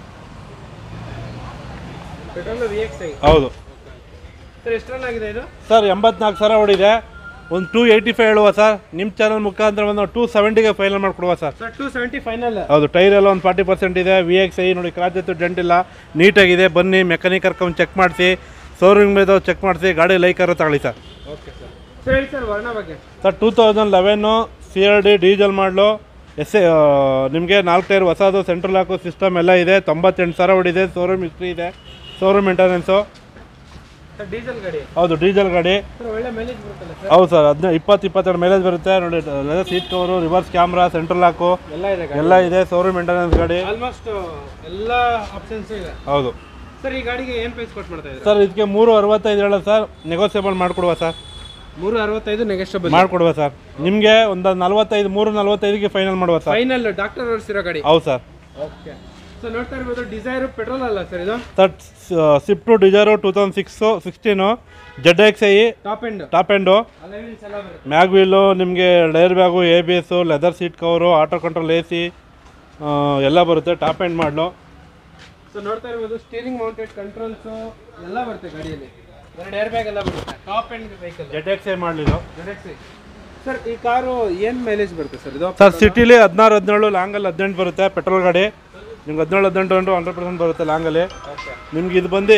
petrol V X I ಹೌದು sir ಎಷ್ಟು run ಆಗಿದೆ ಇದು ಸರ್ ಎಂಬತ್ನಾಲ್ಕು ಸಾವಿರ ಹೊಡಿದೆ ಒಂದು ಟೂ ಏಯ್ಟಿ ಫೈವ್ ಹೇಳುವ ಸರ್ ನಿಮ್ಮ ಚಾನಲ್ ಮುಖಾಂತರ ಒಂದು ಟೂ ಸೆವೆಂಟಿಗೆ ಫೈನಲ್ ಮಾಡಿಕೊಡುವ sir sir two seventy final ಹೌದು ಟೈರ್ ಎಲ್ಲ ಒಂದು ಫಾರ್ಟಿ ಪರ್ಸೆಂಟ್ ಇದೆ ವಿ ಎಕ್ಸ್ ಐ ನೋಡಿ ಕ್ರಾಚ್ ಎತ್ತು ಡೆಂಟ್ ಇಲ್ಲ ನೀಟಾಗಿದೆ ಬನ್ನಿ ಮೆಕ್ಯಾನಿಕ್ ಕರ್ಕೊಂಡು ಚೆಕ್ ಮಾಡಿಸಿ ಶೋರೂಮ್ ಮೇಲೆ ಚೆಕ್ ಮಾಡಿಸಿ ಗಾಡಿ ಲೈಕರ ತಗೊಳ್ಳಿ ಸರ್ ಓಕೆ ಸರ್ ಸರ್ ಹೇಳಿ ಸರ್ ವರ್ಣ ಬಗ್ಗೆ sir two thousand eleven C R D diesel model S A ನಿಮಗೆ ನಾಲ್ಕು ಟೈರ್ ಹೊಸದು ಸೆಂಟ್ರಲ್ ಹಾಕೋ ಸಿಸ್ಟಮ್ ಎಲ್ಲ ಇದೆ ತೊಂಬತ್ತೆಂಟು ಸಾವಿರ ಹೊಡಿದೆ ಶೋರೂಮ್ ಹಿಸ್ಟ್ರಿ ಇದೆ ಶೋರೂಮ್ ಮೇಂಟೆನೆನ್ಸು ಸರ್ ಡೀಸೆಲ್ ಗಾಡಿ ಹೌದು ಡೀಸೆಲ್ ಗಾಡಿ ಸರ್ ಒಳ್ಳೆ ಮೈಲೇಜ್ ಬರುತ್ತಲ್ಲ ಸರ್ ಹೌದು ಸರ್ ಹದಿನೈದು ಇಪ್ಪತ್ತು ಇಪ್ಪತ್ತೆರಡು ಮೈಲೇಜ್ ಬರುತ್ತೆ ನೋಡಿ leather seat cover reverse camera central ಹಾಕು ಎಲ್ಲ ಇದೆ ಗಾಡಿ ಎಲ್ಲ ಇದೆ ಶೋರೂಮ್ ಮೇಂಟೆನೆನ್ಸ್ ಗಾಡಿ ಆಲ್ಮೋಸ್ಟ್ ಎಲ್ಲ ಆಪ್ಷನ್ಸು ಇದೆ ಹೌದು ಸರ್ ಈ ಗಾಡಿಗೆ ಏನು ಪ್ರೈಸ್ ಕೊಟ್ಟು ಮಾಡ್ತಾ ಇದ್ದೀರಾ ಸರ್ ಇದಕ್ಕೆ ಮೂರು ಅರವತ್ತೈದು ಹೇಳೋದು ಸರ್ ನೆಗೋಸಿಯಬಲ್ ಮಾಡಿಕೊಡುವ ಸರ್ ಮೂರು ಅರವತ್ತೈದು ನೆಗೆಸ್ಟಬಲ್ ಮಾಡಿಕೊಡುವ ಸರ್ ನಿಮಗೆ ಒಂದು ನಲ್ವತ್ತೈದು ಮೂರು ನಲ್ವತ್ತೈದಕ್ಕೆ ಫೈನಲ್ ಮಾಡುವ ಸರ್ ಫೈನಲ್ ಡಾಕ್ಟರ್ ಓಡಿಸಿರೋ ಗಾಡಿ ಹೌದು ಸರ್ ಓಕೆ ಸೊ ನೋಡ್ತಾ ಇರ್ಬೋದು ಡಿಸೈರು ಪೆಟ್ರೋಲ್ ಅಲ್ಲ ಸರ್ ಇದು sir Swift Dzire two thousand six sixteen Z X I top end top end alloy wheels ಎಲ್ಲ ಬರುತ್ತೆ ಮ್ಯಾಗ್ ವೀಲು ನಿಮಗೆ ಡೈರ್ bag A B S leather seat cover auto control A C ಎಲ್ಲ ಬರುತ್ತೆ top end ಮಾಡಲು so ನೋಡ್ತಾ ಇರ್ಬೋದು steering mounted controls ಎಲ್ಲ ಬರುತ್ತೆ ಗಾಡಿಯಲ್ಲಿ ಎರಡು ಏರ್ ಬ್ಯಾಗ್ ಎಲ್ಲ ಬರುತ್ತೆ top end vehicle Z X I ಮಾಡಲಿದ್ದು ಸರ್ ಈ ಕಾರು ಏನು ಮೈಲೇಜ್ ಬರುತ್ತೆ ಸರ್ ಇದು ಸರ್ ಸಿಟಿಲಿ ಹದಿನಾರು ಹದಿನೇಳು ಲಾಂಗಲ್ಲಿ ಹದಿನೆಂಟು ಬರುತ್ತೆ ಪೆಟ್ರೋಲ್ ಗಾಡಿ ನಿಮ್ಗೆ ಹದಿನೇಳು ಹದಿನೆಂಟು ಗಂಟು ಹಂಡ್ರೆಡ್ ಪರ್ಸೆಂಟ್ ಬರುತ್ತೆ ಲಾಂಗಲ್ಲಿ ನಿಮ್ಗೆ ಇದು ಬಂದು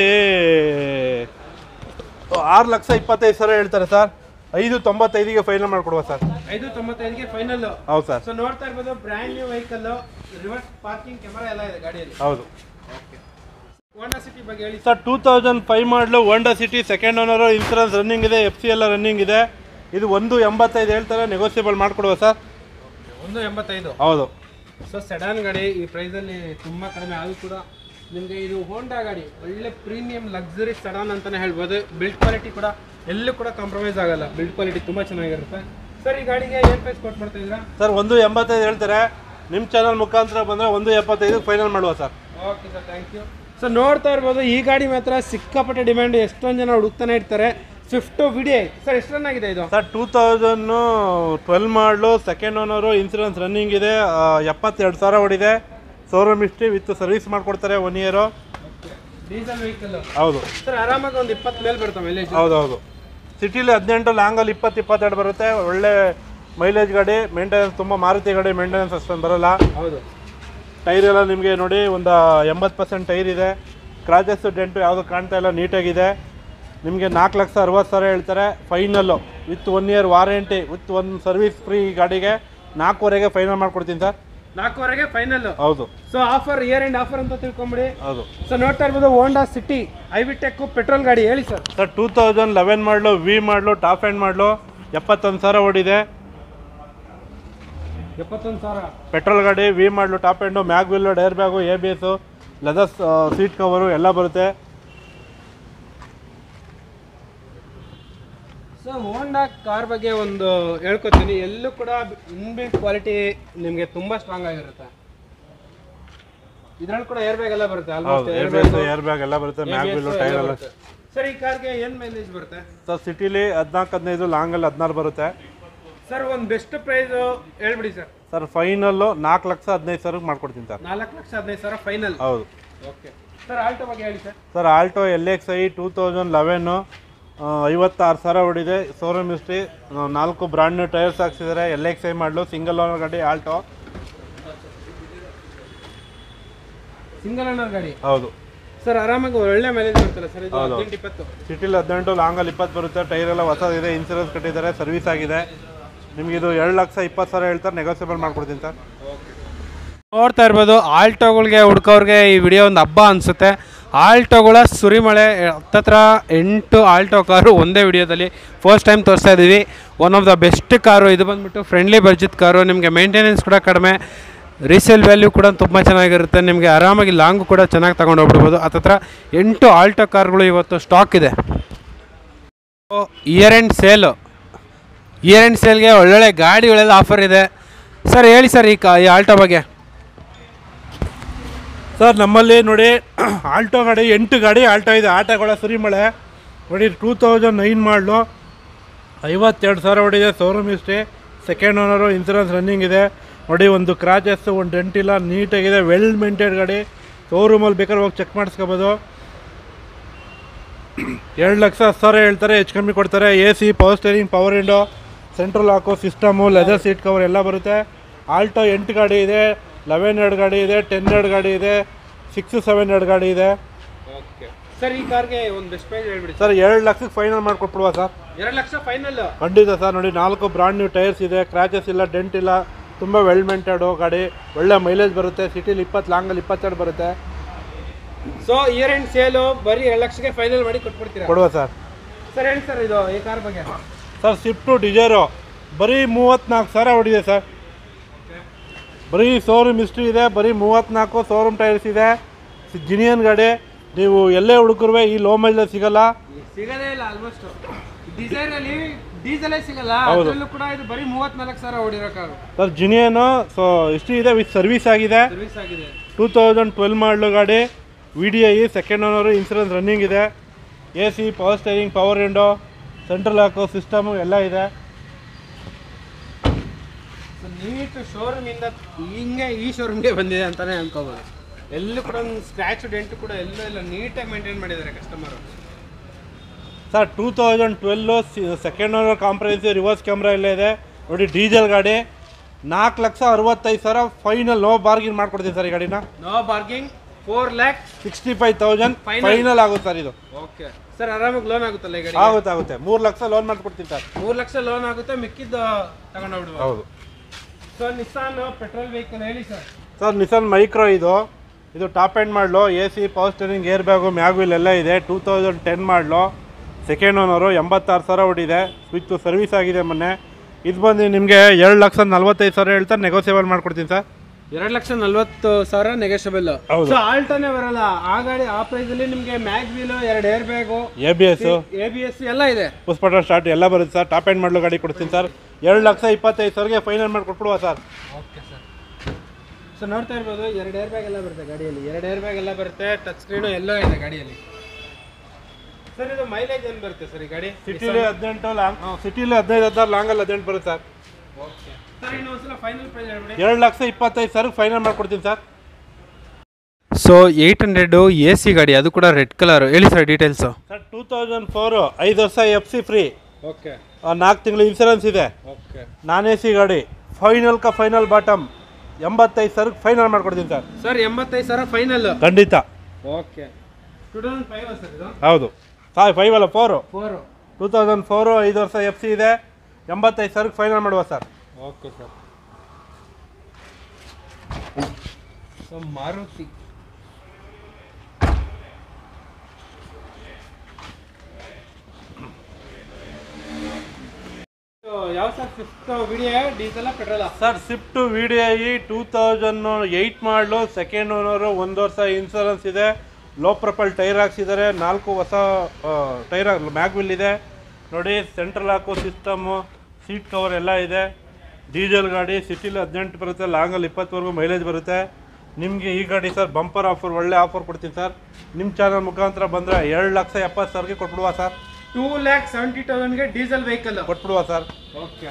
ಆರು ಲಕ್ಷ ಇಪ್ಪತ್ತೈದು ಸಾವಿರ ಹೇಳ್ತಾರೆ ಸರ್ ಐದು ತೊಂಬತ್ತೈದಿಗೆ ಫೈನಲ್ ಮಾಡಿಕೊಡುವ ಸರ್ ಐದು ತೊಂಬತ್ತೈದಿಗೆ ಫೈನಲ್ ಹೌದು ಸರ್ ಸೊ ನೋಡ್ತಾ ಇರ್ಬೋದು brand new vehicle reverse parking camera ಎಲ್ಲ ಇದೆ ಗಾಡಿಯಲ್ಲಿ ಹೌದು ಹೋಂಡಾ ಸಿಟಿ ಬಗ್ಗೆ ಹೇಳಿ sir two thousand five model Honda City second owner insurance running ಇದೆ ಎಫ್ ಸಿ ಎಲ್ಲ ರನ್ನಿಂಗ್ ಇದೆ ಇದು ಒಂದು ಎಂಬತ್ತೈದು ಹೇಳ್ತಾರೆ ನೆಗೋಸಿಯಬಲ್ ಮಾಡಿಕೊಡುವ ಸರ್ ಒಂದು ಎಂಬತ್ತೈದು ಹೌದು ಸೊ ಸೆಡಾನ್ ಗಾಡಿ ಈ ಪ್ರೈಸಲ್ಲಿ ತುಂಬ ಕಡಿಮೆ ಆದರೂ ಕೂಡ ನಿಮಗೆ ಇದು ಹೋಂಡಾ ಗಾಡಿ ಒಳ್ಳೆ ಪ್ರೀಮಿಯಂ ಲಕ್ಸುರಿ ಸಡಾನ್ ಅಂತಲೇ ಹೇಳ್ಬೋದು ಬಿಲ್ಡ್ ಕ್ವಾಲಿಟಿ ಕೂಡ ಎಲ್ಲೂ ಕೂಡ ಕಾಂಪ್ರಮೈಸ್ ಆಗಲ್ಲ ಬಿಲ್ಡ್ ಕ್ವಾಲಿಟಿ ತುಂಬ ಚೆನ್ನಾಗಿರುತ್ತೆ ಸರ್ ಈ ಗಾಡಿಗೆ ಏನು ಪ್ರೈಸ್ ಕೊಟ್ಟು ಮಾಡ್ತಾ ಇದ್ದೀರಾ ಸರ್ ಒಂದು ಎಂಬತ್ತೈದು ಹೇಳ್ತಾರೆ ನಿಮ್ಮ ಚಾನಲ್ ಮುಖಾಂತರ ಬಂದರೆ ಒಂದು ಎಪ್ಪತ್ತೈದು ಫೈನಲ್ ಮಾಡುವ sir okay sir thank you so ನೋಡ್ತಾ ಇರ್ಬೋದು ಈ ಗಾಡಿ ಮಾತ್ರ ಸಿಕ್ಕಾಪಟ್ಟೆ ಡಿಮ್ಯಾಂಡ್ ಎಷ್ಟೊಂದು ಜನ ಹುಡುಕ್ತಾನೆ ಇರ್ತಾರೆ ಸ್ವಿಫ್ಟು ವಿಡಿಯೋ ಸರ್ ಎಷ್ಟು ರನ್ ಆಗಿದೆ ಇದು sir two thousand twelve model second owner insurance running ಇದೆ ಆ, ಎಪ್ಪತ್ತೆರಡು ಸಾವಿರ ಹೊಡಿದೆ ಶೋರೂಮ್ ಹಿಸ್ಟ್ರಿ ವಿತ್ ಸರ್ವಿಸ್ ಮಾಡಿಕೊಡ್ತಾರೆ ಒನ್ ಇಯರು ಡೀಸೆಲ್ ವೆಹಿಕಲ್ ಹೌದು ಸರ್ ಆರಾಮಾಗಿ ಒಂದು ಇಪ್ಪತ್ತು ಮೇಲೆ ಬರುತ್ತೆ ಮೈಲೇಜ್ ಹೌದು ಹೌದು ಸಿಟಿಲಿ ಹದಿನೆಂಟು ಲಾಂಗಲ್ಲಿ ಇಪ್ಪತ್ತು ಇಪ್ಪತ್ತೆರಡು ಬರುತ್ತೆ ಒಳ್ಳೆ ಮೈಲೇಜ್ ಗಾಡಿ ಮೇಂಟೆನೆನ್ಸ್ ತುಂಬ ಮಾರುತಿ ಗಾಡಿ ಮೇಂಟೆನೆನ್ಸ್ ಅಷ್ಟೊಂದು ಬರಲ್ಲ ಹೌದು ಟೈರ್ ಎಲ್ಲ ನಿಮಗೆ ನೋಡಿ ಒಂದು ಎಂಬತ್ತು ಪರ್ಸೆಂಟ್ ಟೈರ್ ಇದೆ ಕ್ರಾಚಸ್ಸು ಡೆಂಟು ಯಾವುದು ಕಾಣ್ತಾ ಇಲ್ಲ ನೀಟಾಗಿದೆ ನಿಮಗೆ ನಾಲ್ಕು ಲಕ್ಷ ಅರವತ್ತು ಸಾವಿರ ಹೇಳ್ತಾರೆ final with one year warranty with one service free ಗಾಡಿಗೆ ನಾಲ್ಕುವರೆಗೆ ಫೈನಲ್ ಮಾಡ್ಕೊಡ್ತೀನಿ ಸರ್ ನಾಲ್ಕುವರೆಗೆ ಫೈನಲ್ ಹೌದು so offer year end offer ಅಂತ ತಿಳ್ಕೊಂಬಿಡಿ ಹೌದು ಸೊ ನೋಡ್ತಾ ಇರ್ಬೋದು ಹೋಂಡಾ ಸಿಟಿ ಐವಿಟೆಕ್ ಪೆಟ್ರೋಲ್ ಗಾಡಿ ಹೇಳಿ sir sir two thousand eleven model V model top end model ಎಪ್ಪತ್ತೊಂದು ಸಾವಿರ ಓಡಿದೆ ಎಪ್ಪತ್ತೊಂದು ಸಾವಿರ ಪೆಟ್ರೋಲ್ ಗಾಡಿ V model top end mag wheel ಡೈರ್ bag A B S leather seat cover ಎಲ್ಲ ಬರುತ್ತೆ ಸೊ ಹೋಂಡಾ ಕಾರ್ ಬಗ್ಗೆ ಒಂದು ಹೇಳ್ಕೊತೀನಿ ಎಲ್ಲೂ ಕೂಡ ಇನ್ಬಿಲ್ಟ್ ಕ್ವಾಲಿಟಿ ನಿಮಗೆ ತುಂಬಾ ಸ್ಟ್ರಾಂಗ್ ಆಗಿರುತ್ತೆ ಇದ್ರಲ್ಲಿ ಕೂಡ ಏರ್ ಬ್ಯಾಗ್ ಎಲ್ಲ ಬರುತ್ತೆ almost air bag air bag ಎಲ್ಲ ಬರುತ್ತೆ ಮ್ಯಾಗ್ ವಿಲ್ಲು ಟೈರ್ ಎಲ್ಲ ಸರ್ ಈ ಕಾರ್ಗೆ ಏನ್ ಮೈಲೇಜ್ ಬರುತ್ತೆ ಸರ್ ಸಿಟಿಲಿ ಹದಿನಾಲ್ಕು ಹದಿನೈದು ಲಾಂಗಲ್ಲಿ ಹದಿನಾರು ಬರುತ್ತೆ ಸರ್ ಒಂದು ಬೆಸ್ಟ್ ಪ್ರೈಸ್ ಹೇಳ್ಬಿಡಿ ಸರ್ ಸರ್ ಫೈನಲ್ಲು ನಾಲ್ಕು ಲಕ್ಷ ಹದಿನೈದು ಸಾವಿರಕ್ಕೆ ಮಾಡ್ಕೊಡ್ತೀನಿ ಸರ್ ನಾಲ್ಕು ಲಕ್ಷ ಹದಿನೈದು ಸಾವಿರ ಫೈನಲ್ ಹೌದು ಓಕೆ ಸರ್ ಆಲ್ಟೋ ಬಗ್ಗೆ ಹೇಳಿ sir sir Alto L X I two thousand eleven ಐವತ್ತಾರು ಸಾವಿರ ಹೊಡಿದೆ ಶೋರೂಮ್ ಹಿಸ್ಟ್ರಿ ನಾಲ್ಕು ಬ್ರಾಂಡ್ ನ್ಯೂ ಟೈರ್ಸ್ ಹಾಕ್ಸಿದ್ದಾರೆ L X I model single owner ಗಾಡಿ ಆಲ್ಟೋ ಸಿಂಗಲ್ ಓನರ್ ಗಾಡಿ ಹೌದು ಸರ್ ಆರಾಮಾಗಿ ಒಳ್ಳೆ ಮೈಲೇಜ್ ಬರ್ತಲ್ಲ ಸರ್ ಇದು ಹೌದು. ಹದಿನೆಂಟು ಇಪ್ಪತ್ತು ಸಿಟಿಲಿ ಹದಿನೆಂಟು ಲಾಂಗಲ್ಲಿ ಇಪ್ಪತ್ತು ಬರುತ್ತೆ ಟೈರ್ ಎಲ್ಲ ಹೊಸದಿದೆ ಇನ್ಸೂರೆನ್ಸ್ ಕಟ್ಟಿದ್ದಾರೆ ಸರ್ವಿಸ್ ಆಗಿದೆ ನಿಮಗೆ ಇದು ಎರಡು ಲಕ್ಷ ಇಪ್ಪತ್ತು ಸಾವಿರ ಹೇಳ್ತಾರೆ ನೆಗೋಸಿಯಬಲ್ ಮಾಡ್ಕೊಡ್ತೀನಿ ಸರ್ ನೋಡ್ತಾ ಇರ್ಬೋದು ಆಲ್ಟೋಗಳಿಗೆ ಹುಡ್ಕೋರ್ಗೆ ಈ ವಿಡಿಯೋ ಒಂದು ಹಬ್ಬ ಅನಿಸುತ್ತೆ ಆಲ್ಟೋಗಳ ಸುರಿಮಳೆ ಹತ್ತತ್ರ ಎಂಟು ಆಲ್ಟೋ ಕಾರು ಒಂದೇ ವಿಡಿಯೋದಲ್ಲಿ ಫಸ್ಟ್ ಟೈಮ್ ತೋರಿಸ್ತಾ ಇದ್ದೀವಿ one of the best car ಇದು ಬಂದ್ಬಿಟ್ಟು ಫ್ರೆಂಡ್ಲಿ ಬಡ್ಜೆಟ್ ಕಾರು ನಿಮಗೆ ಮೇಂಟೆನೆನ್ಸ್ ಕೂಡ ಕಡಿಮೆ ರೀಸೇಲ್ ವ್ಯಾಲ್ಯೂ ಕೂಡ ತುಂಬ ಚೆನ್ನಾಗಿರುತ್ತೆ ನಿಮಗೆ ಆರಾಮಾಗಿ ಲಾಂಗು ಕೂಡ ಚೆನ್ನಾಗಿ ತಗೊಂಡು ಹೋಗ್ಬಿಡ್ಬೋದು ಹತ್ತತ್ರ ಎಂಟು ಆಲ್ಟೋ ಕಾರ್ಗಳು ಇವತ್ತು ಸ್ಟಾಕ್ ಇದೆ year end sale year end ಸೇಲ್ಗೆ ಒಳ್ಳೊಳ್ಳೆ ಗಾಡಿಗಳೆಲ್ಲ ಆಫರ್ ಇದೆ ಸರ್ ಹೇಳಿ ಸರ್ ಈ ಕಾ ಈ ಆಲ್ಟೋ ಬಗ್ಗೆ ಸರ್ ನಮ್ಮಲ್ಲಿ ನೋಡಿ ಆಲ್ಟೋ ಗಾಡಿ ಎಂಟು ಗಾಡಿ ಆಲ್ಟೋ ಇದೆ ಆಟೋಗಳ ಸುರಿಮಳೆ ನೋಡಿ ಟೂ ತೌಸಂಡ್ ನೈನ್ ಮಾಡಲು ಐವತ್ತೆರಡು ಸಾವಿರ ಹೊಡಿದೆ showroom history second owner insurance running ಇದೆ ನೋಡಿ ಒಂದು ಕ್ರಾಚಸ್ ಒಂದು ಡೆಂಟ್ ಇಲ್ಲ ನೀಟಾಗಿದೆ ವೆಲ್ ಮೇಂಟೈನ್ ಗಾಡಿ ಶೋರೂಮಲ್ಲಿ ಬೇಕಾದ್ರೆ ಹೋಗಿ ಚೆಕ್ ಮಾಡಿಸ್ಕೋಬೋದು ಎರಡು ಲಕ್ಷ ಹತ್ತು ಸಾವಿರ ಹೇಳ್ತಾರೆ ಹೆಚ್ಚು ಕಮ್ಮಿ ಕೊಡ್ತಾರೆ A C power steering power window central ಹಾಕೋ ಸಿಸ್ಟಮು ಲೆದರ್ ಸೀಟ್ ಕವರ್ ಎಲ್ಲ ಬರುತ್ತೆ ಆಲ್ಟೋ ಎಂಟು ಗಾಡಿ ಇದೆ ಲೆವೆನ್ ಎರಡು ಗಾಡಿ ಇದೆ ಟೆನ್ ಎರಡು ಗಾಡಿ ಇದೆ ಸಿಕ್ಸ್ ಸೆವೆನ್ ಎರಡು ಗಾಡಿ ಇದೆ ಓಕೆ ಸರ್ ಈ ಕಾರ್ಗೆ ಒಂದು ಬೆಸ್ಟ್ ಪ್ರೈಸ್ ಹೇಳ್ಬಿಡಿ ಸರ್ ಎರಡು ಲಕ್ಷಕ್ಕೆ ಫೈನಲ್ ಮಾಡಿಕೊಟ್ಬಿಡುವ ಸರ್ ಎರಡು ಲಕ್ಷ ಫೈನಲ್ ಖಂಡಿತ ಸರ್ ನೋಡಿ ನಾಲ್ಕು ಬ್ರಾಂಡ್ ನ್ಯೂ ಟೈರ್ಸ್ ಇದೆ ಕ್ರ್ಯಾಚಸ್ ಇಲ್ಲ ಡೆಂಟ್ ಇಲ್ಲ ತುಂಬ ವೆಲ್ ಮೇಂಟೆಡು ಗಾಡಿ ಒಳ್ಳೆ ಮೈಲೇಜ್ ಬರುತ್ತೆ ಸಿಟಿಲಿ ಇಪ್ಪತ್ತು ಲಾಂಗಲ್ಲಿ ಇಪ್ಪತ್ತೆರಡು ಬರುತ್ತೆ ಸೊ ಇಯರ್ ಎಂಡ್ ಸೇಲು ಬರೀ ಎರಡು ಲಕ್ಷಕ್ಕೆ ಫೈನಲ್ ಮಾಡಿ ಕೊಟ್ಬಿಡ್ತೀರಾ ಕೊಡುವ ಸರ್ ಸರ್ ಹೇಳಿ ಸರ್ ಇದು ಈ ಕಾರ್ ಬಗ್ಗೆ ಸರ್ ಸ್ವಿಫ್ಟು ಡಿಸೈರು ಬರೀ ಮೂವತ್ತ್ನಾಲ್ಕು ಸಾವಿರ ಹೊಡಿದೆ ಸರ್ ಬರೀ ಶೋರೂಮ್ ಹಿಸ್ಟ್ರಿ ಇದೆ ಬರೀ ಮೂವತ್ತ್ನಾಲ್ಕು ಶೋರೂಮ್ ಟೈರ್ಸ್ ಇದೆ ಜಿನಿಯನ್ ಗಾಡಿ ನೀವು ಎಲ್ಲೇ ಹುಡುಕರುವೆ ಈ ಲೋ ಮೈಲೇಜ್ ಸಿಗಲ್ಲ ಸಿಗದೇ ಇಲ್ಲ ಆಲ್ಮೋಸ್ಟ್ ಡಿಸೈರ್ ಅಲ್ಲಿ ಡೀಸೆಲೇ ಸಿಗಲ್ಲ ಹೌದು. ಅದರಲ್ಲೂ ಕೂಡ ಇದು ಬರೀ ಮೂವತ್ನಾಲ್ಕು ಸಾವಿರ ಹೊಡಿರೋ car sir genuine so history ಇದೆ ವಿತ್ ಸರ್ವಿಸ್ ಆಗಿದೆ ಸರ್ವಿಸ್ ಆಗಿದೆ ಟೂ ತೌಸಂಡ್ ಟ್ವೆಲ್ ಮಾಡಲು ಗಾಡಿ V D I second owner insurance running ಇದೆ A C power steering power window central ಹಾಕೋ ಸಿಸ್ಟಮು ಎಲ್ಲ ಇದೆ ಸೊ ನೀಟ್ ಶೋರೂಮ್ ಇಂದ ಹಿಂಗೆ ಈ ಶೋರೂಮ್ಗೆ ಬಂದಿದೆ ಅಂತಾನೆ ಅನ್ಕೋಬೋದು ಎಲ್ಲೂ ಕೂಡ ಒಂದು ಸ್ಕ್ರಾಚ್ ಡೆಂಟ್ ಕೂಡ ಎಲ್ಲೂ ಇಲ್ಲ ನೀಟಾಗಿ ಮೇಂಟೈನ್ ಮಾಡಿದ್ದಾರೆ customer sir two thousand twelve second owner comprehensive reverse camera ಎಲ್ಲ ಇದೆ ನೋಡಿ ಡೀಸೆಲ್ ಗಾಡಿ ನಾಲ್ಕು ಲಕ್ಷ ಅರವತ್ತೈದು ಸಾವಿರ ಫೈನಲ್ ನೋ ಬಾರ್ಗಿನ್ ಮಾಡ್ಕೊಡ್ತೀನಿ ಸರ್ ಈ ಗಾಡಿನ no bargaining four lakh sixty five thousand Final. Final ಆಗುತ್ತೆ ಸರ್ ಇದು ಓಕೆ ಸರ್ ಆರಾಮಾಗಿ ಲೋನ್ ಆಗುತ್ತಲ್ಲ ಈ ಗಾಡಿ ಆಗುತ್ತೆ ಆಗುತ್ತೆ ಮೂರು ಲಕ್ಷ ಲೋನ್ ಮಾಡ್ಕೊಡ್ತೀನಿ ಸರ್ ಮೂರು ಲಕ್ಷ ಲೋನ್ ಆಗುತ್ತೆ ಮಿಕ್ಕಿದ್ದು ತಗೊಂಡೋಗ್ಬಿಡುವ ಹೌದು ಸೊ ನಿಸ್ಸಾನ್ ಪೆಟ್ರೋಲ್ ವೆಹಿಕಲ್ ಹೇಳಿ ಸರ್ ಸರ್ ನಿಸಾನ್ ಮೈಕ್ರೋ ಇದು ಇದು top end model A C power steering air bag mag wheel ಎಲ್ಲ ಇದೆ two thousand ten model second owner ಎಂಬತ್ತಾರು ಸಾವಿರ ಹೊಡಿದೆ ಸ್ವಿಚ್ ಸರ್ವಿಸ್ ಆಗಿದೆ ಮೊನ್ನೆ ಇದು ಬಂದು ನಿಮಗೆ ಎರಡು ಲಕ್ಷ ನಲ್ವತ್ತೈದು ಸಾವಿರ ಹೇಳ್ತಾರೆ ನೆಗೋಸಿಯಬಲ್ ಮಾಡ್ಕೊಡ್ತೀನಿ ಸರ್ ಎರಡು ಲಕ್ಷ ನಲ್ವತ್ತು ಸಾವಿರ ನೆಗೆಷಬಲ್ ಹೌದು. ಸೊ ಆಲ್ಟಾನೇ ಬರಲ್ಲ ಆ ಗಾಡಿ ಆ ಪ್ರೈಸ್ ಅಲ್ಲಿ ನಿಮಗೆ ಮ್ಯಾಗ್ ವೀಲು ಎರಡು air bag A B S A B S ಎಲ್ಲ ಇದೆ ಪುಷ್ಪಟ ಸ್ಟಾರ್ಟ್ ಎಲ್ಲ ಬರುತ್ತೆ ಸರ್ ಟಾಪ್ ಎಂಡ್ ಮಾಡಲು ಗಾಡಿ ಕೊಡ್ತೀನಿ ಸರ್ ಎರಡು ಲಕ್ಷ ಇಪ್ಪತ್ತೈದು ಸಾವಿರಗೆ ಫೈನಲ್ ಮಾಡಿ ಕೊಟ್ಬಿಡುವ ಸರ್ ಓಕೆ ಸರ್ ಸೊ ನೋಡ್ತಾ ಇರ್ಬೋದು ಎರಡು ಏರ್ ಬ್ಯಾಗ್ ಎಲ್ಲ ಬರುತ್ತೆ ಗಾಡಿಯಲ್ಲಿ ಎರಡು ಏರ್ ಬ್ಯಾಗ್ ಎಲ್ಲ ಬರುತ್ತೆ ಟಚ್ ಸ್ಕ್ರೀನು ಎಲ್ಲ ಇದೆ ಗಾಡಿಯಲ್ಲಿ ಸರ್ ಇದು ಮೈಲೇಜ್ ಏನು ಬರುತ್ತೆ ಸರ್ ಈ ಗಾಡಿ ಸಿಟಿಲಿ ಹದಿನೆಂಟು ಲಾಂಗ್ ಸಿಟಿಲಿ ಹದಿನೈದು ಹದಿನಾರು ಲಾಂಗಲ್ಲಿ ಹದಿನೆಂಟು ಬರುತ್ತೆ ಸರ್ ಓಕೆ ಸರ್ ಇನ್ನು ಒಂದ್ಸಲ ಫೈನಲ್ ಪ್ರೈಸ್ ಹೇಳ್ಬಿಡಿ ಎರಡು ಲಕ್ಷ ಇಪ್ಪತ್ತೈದು ಸಾವಿರಕ್ಕೆ ಫೈನಲ್ ಮಾಡ್ಕೊಡ್ತೀನಿ sir so eight hundred A C ಗಾಡಿ ಅದು ಕೂಡ ರೆಡ್ ಕಲರ್ ಹೇಳಿ sir details sir two thousand four ಐದು ವರ್ಷ ಎಫ್ ಸಿ ಫ್ರೀ ಓಕೆ ನಾಲ್ಕು ತಿಂಗಳು ಇನ್ಸೂರೆನ್ಸ್ ಇದೆ ಓಕೆ ನಾನ್ ಎ ಸಿ ಗಾಡಿ ಫೈನಲ್ ಕ ಫೈನಲ್ ಬಾಟಮ್ ಎಂಬತ್ತೈದು ಸಾವಿರಕ್ಕೆ ಫೈನಲ್ ಮಾಡ್ಕೊಡ್ತೀನಿ ಸರ್ ಸರ್ ಎಂಬತ್ತೈದು ಸಾವಿರ ಫೈನಲ್ ಖಂಡಿತ okay two thousand five sir ಇದು ಹೌದು ಸಾಯ್ ಫೈವ್ ಅಲ್ಲ four four two thousand four ಐದು ವರ್ಷ ಎಫ್ ಸಿ ಇದೆ ಎಂಬತ್ತೈದು ಸಾವಿರಕ್ಕೆ ಫೈನಲ್ ಮಾಡುವ sir okay sir so Maruti ಯಾವ ಸರ್ ಫಿಫ್ತ್ ವಿಡಿಯೋ ಡೀಸೆಲ್ ಪೆಟ್ರೋಲ sir Swift V D I two thousand eight model second owner ಒಂದು ವರ್ಷ ಇನ್ಸೂರೆನ್ಸ್ ಇದೆ ಲೋ ಪ್ರೊಫೈಲ್ ಟೈರ್ ಹಾಕ್ಸಿದ್ದಾರೆ ನಾಲ್ಕು ಹೊಸ ಟೈರ್ ಮ್ಯಾಗ್ವಿಲ್ ಇದೆ ನೋಡಿ ಸೆಂಟ್ರಲ್ ಹಾಕೋ ಸಿಸ್ಟಮು ಸೀಟ್ ಕವರ್ ಎಲ್ಲ ಇದೆ ಡೀಸೆಲ್ ಗಾಡಿ ಸಿಟಿಲಿ ಹದಿನೆಂಟು ಬರುತ್ತೆ ಲಾಂಗಲ್ಲಿ ಇಪ್ಪತ್ತವರೆಗೂ ಮೈಲೇಜ್ ಬರುತ್ತೆ ನಿಮಗೆ ಈ ಗಾಡಿ ಸರ್ ಬಂಪರ್ ಆಫರ್ ಒಳ್ಳೆ ಆಫರ್ ಕೊಡ್ತೀನಿ ಸರ್ ನಿಮ್ಮ ಚಾನಲ್ ಮುಖಾಂತರ ಬಂದರೆ ಎರಡು ಲಕ್ಷ ಎಪ್ಪತ್ತು ಸಾವಿರಕ್ಕೆ ಕೊಟ್ಬಿಡುವ ಸರ್ ಟೂ ಲ್ಯಾಕ್ ಸೆವೆಂಟಿ ತೌಸಂಡ್ಗೆ ಡೀಸೆಲ್ ವೆಹಿಕಲ್ ಕೊಟ್ಬಿಡುವ ಸರ್ ಓಕೆ